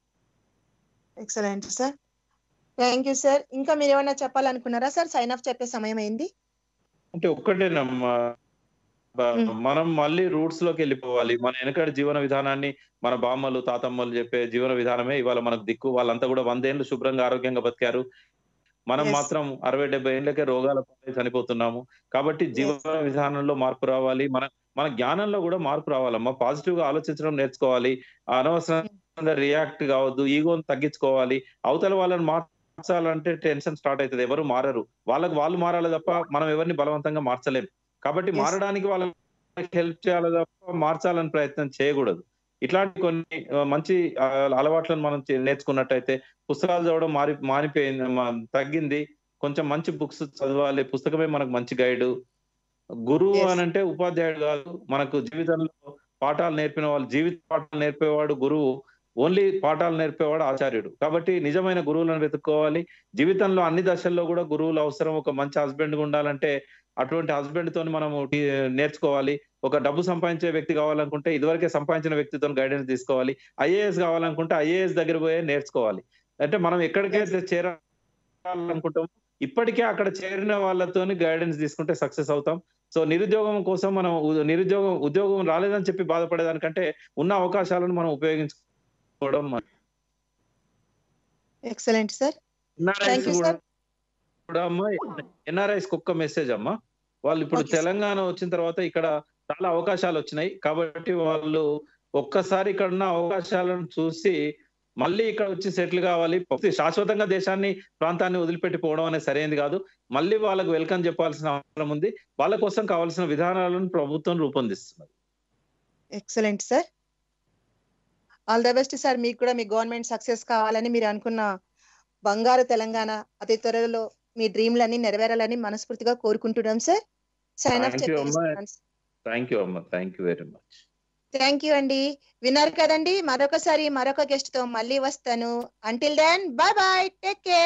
excellent sir thank you sir ఇంకా మీరు ఏమైనా చెప్పాలనుకున్నారా సార్ సైన్ ఆఫ్ చెప్పే సమయం అయింది అంటే ఒక్కటేనమ్మా బ- మ్మ్. మనం మళ్ళీ రూట్స్ లోకి వెళ్ళిపోవాలి మన వెనకటి జీవన విధానాన్ని మన బామ్మలు తాతమ్మలు చెప్పే జీవన విధానమే ఇవాళ మనకు దిక్కు వాళ్ళంతా కూడా వందేళ్లు శుభ్రంగా ఆరోగ్యంగా బతికారు మనం Yes. మాత్రం అరవై డెబ్బై ఏళ్ళకే రోగాల పాలై చనిపోతున్నాము కాబట్టి జీవన విధానంలో మార్పు రావాలి మన మన జ్ఞానంలో కూడా మార్పు రావాలమ్మా పాజిటివ్ గా ఆలోచించడం నేర్చుకోవాలి అనవసరంగా రియాక్ట్ కావద్దు ఈగోని తగ్గించుకోవాలి అవతల వాళ్ళని మార్చాలంటే టెన్షన్ స్టార్ట్ అవుతుంది ఎవరు మారరు వాళ్ళకి వాళ్ళు మారాలి తప్ప మనం ఎవరిని బలవంతంగా మార్చలేం కాబట్టి Yes. మారడానికి వాళ్ళకి హెల్ప్ చేయాలి తప్ప మార్చాలని ప్రయత్నం చేయకూడదు ఇట్లాంటి కొన్ని ఆ, మంచి ఆ, అలవాట్లను మనం చే- నేర్చుకున్నట్టయితే పుస్తకాలు చదవడం మారి మారిపోయింది మా- తగ్గింది కొంచెం మంచి బుక్స్ చదవాలి పుస్తకమే మనకు మంచి గైడ్ గురువు Yes. అని అంటే ఉపాధ్యాయుడు కాదు మనకు జీవితంలో పాఠాలు నేర్పిన వాళ్ళు జీవిత పాఠాలు నేర్పేవాడు గురువు ఓన్లీ పాఠాలు నేర్పేవాడు ఆచార్యుడు కాబట్టి నిజమైన గురువులను వెతుక్కోవాలి జీవితంలో అన్ని దశల్లో కూడా గురువులు అవసరం ఒక మంచి హస్బెండ్ ఉండాలంటే అటువంటి హస్బెండ్ తోని మనము టీ- నేర్చుకోవాలి ఒక డబ్బు సంపాదించే వ్యక్తి కావాలనుకుంటే ఇదివరకే సంపాదించిన వ్యక్తితో గైడెన్స్ తీసుకోవాలి ఐఏఎస్ కావాలనుకుంటే ఐఏఎస్ దగ్గర పోయే నేర్చుకోవాలి అంటే మనం ఎక్కడికైతే చేరాలనుకుంటాం ఇప్పటికే అక్కడ చేరిన వాళ్ళతోని గైడెన్స్ తీసుకుంటే సక్సెస్ అవుతాం సో నిరుద్యోగం కోసం మనం ఉ- నిరుద్యోగం ఉద్యోగం రాలేదని చెప్పి బాధపడేదానికంటే ఉన్న అవకాశాలను మనం ఉపయోగించుకోవడం excellent sir NRIs thank you కూడా సార్ కూడా అమ్మా ఎన్ఆర్ఐస్ ఒక్క మెసేజ్ అమ్మా వాళ్ళు ఇప్పుడు Okay, sir. తెలంగాణ వచ్చిన తర్వాత ఇక్కడ చాలా అవకాశాలు వచ్చినాయి కాబట్టి వాళ్ళు ఒక్కసారి ఇక్కడ ఉన్న అవకాశాలను చూసి మళ్ళీ ఇక్కడ వచ్చి సెటిల్ కావాలి ప్రతి శాశ్వతంగా దేశాన్ని ప్రాంతాన్ని వదిలిపెట్టి పోవడం అనేది సరైనది కాదు మళ్ళీ వాళ్ళకు వెల్కమ్ చెప్పాల్సిన అవసరం ఉంది వాళ్ళ కోసం కావాల్సిన విధానాలను ప్రభుత్వం రూపొందిస్తున్నది excellent sir all the best sir మీకు కూడా మీ గవర్నమెంట్ సక్సెస్ కావాలని మీరు అనుకున్న బంగారు తెలంగాణ అతి త్వరలో మీ డ్రీమ్లన్నీ నెరవేరాలని మనస్ఫూర్తిగా కోరుకుంటున్నాం sir sign off Thank you, అమ్మా. థ్యాంక్ యూ అమ్మా thank you very much thank you అండి విన్నారు కదండి మరొకసారి మరొక గెస్ట్ తో మళ్ళీ వస్తాను until then bye bye take care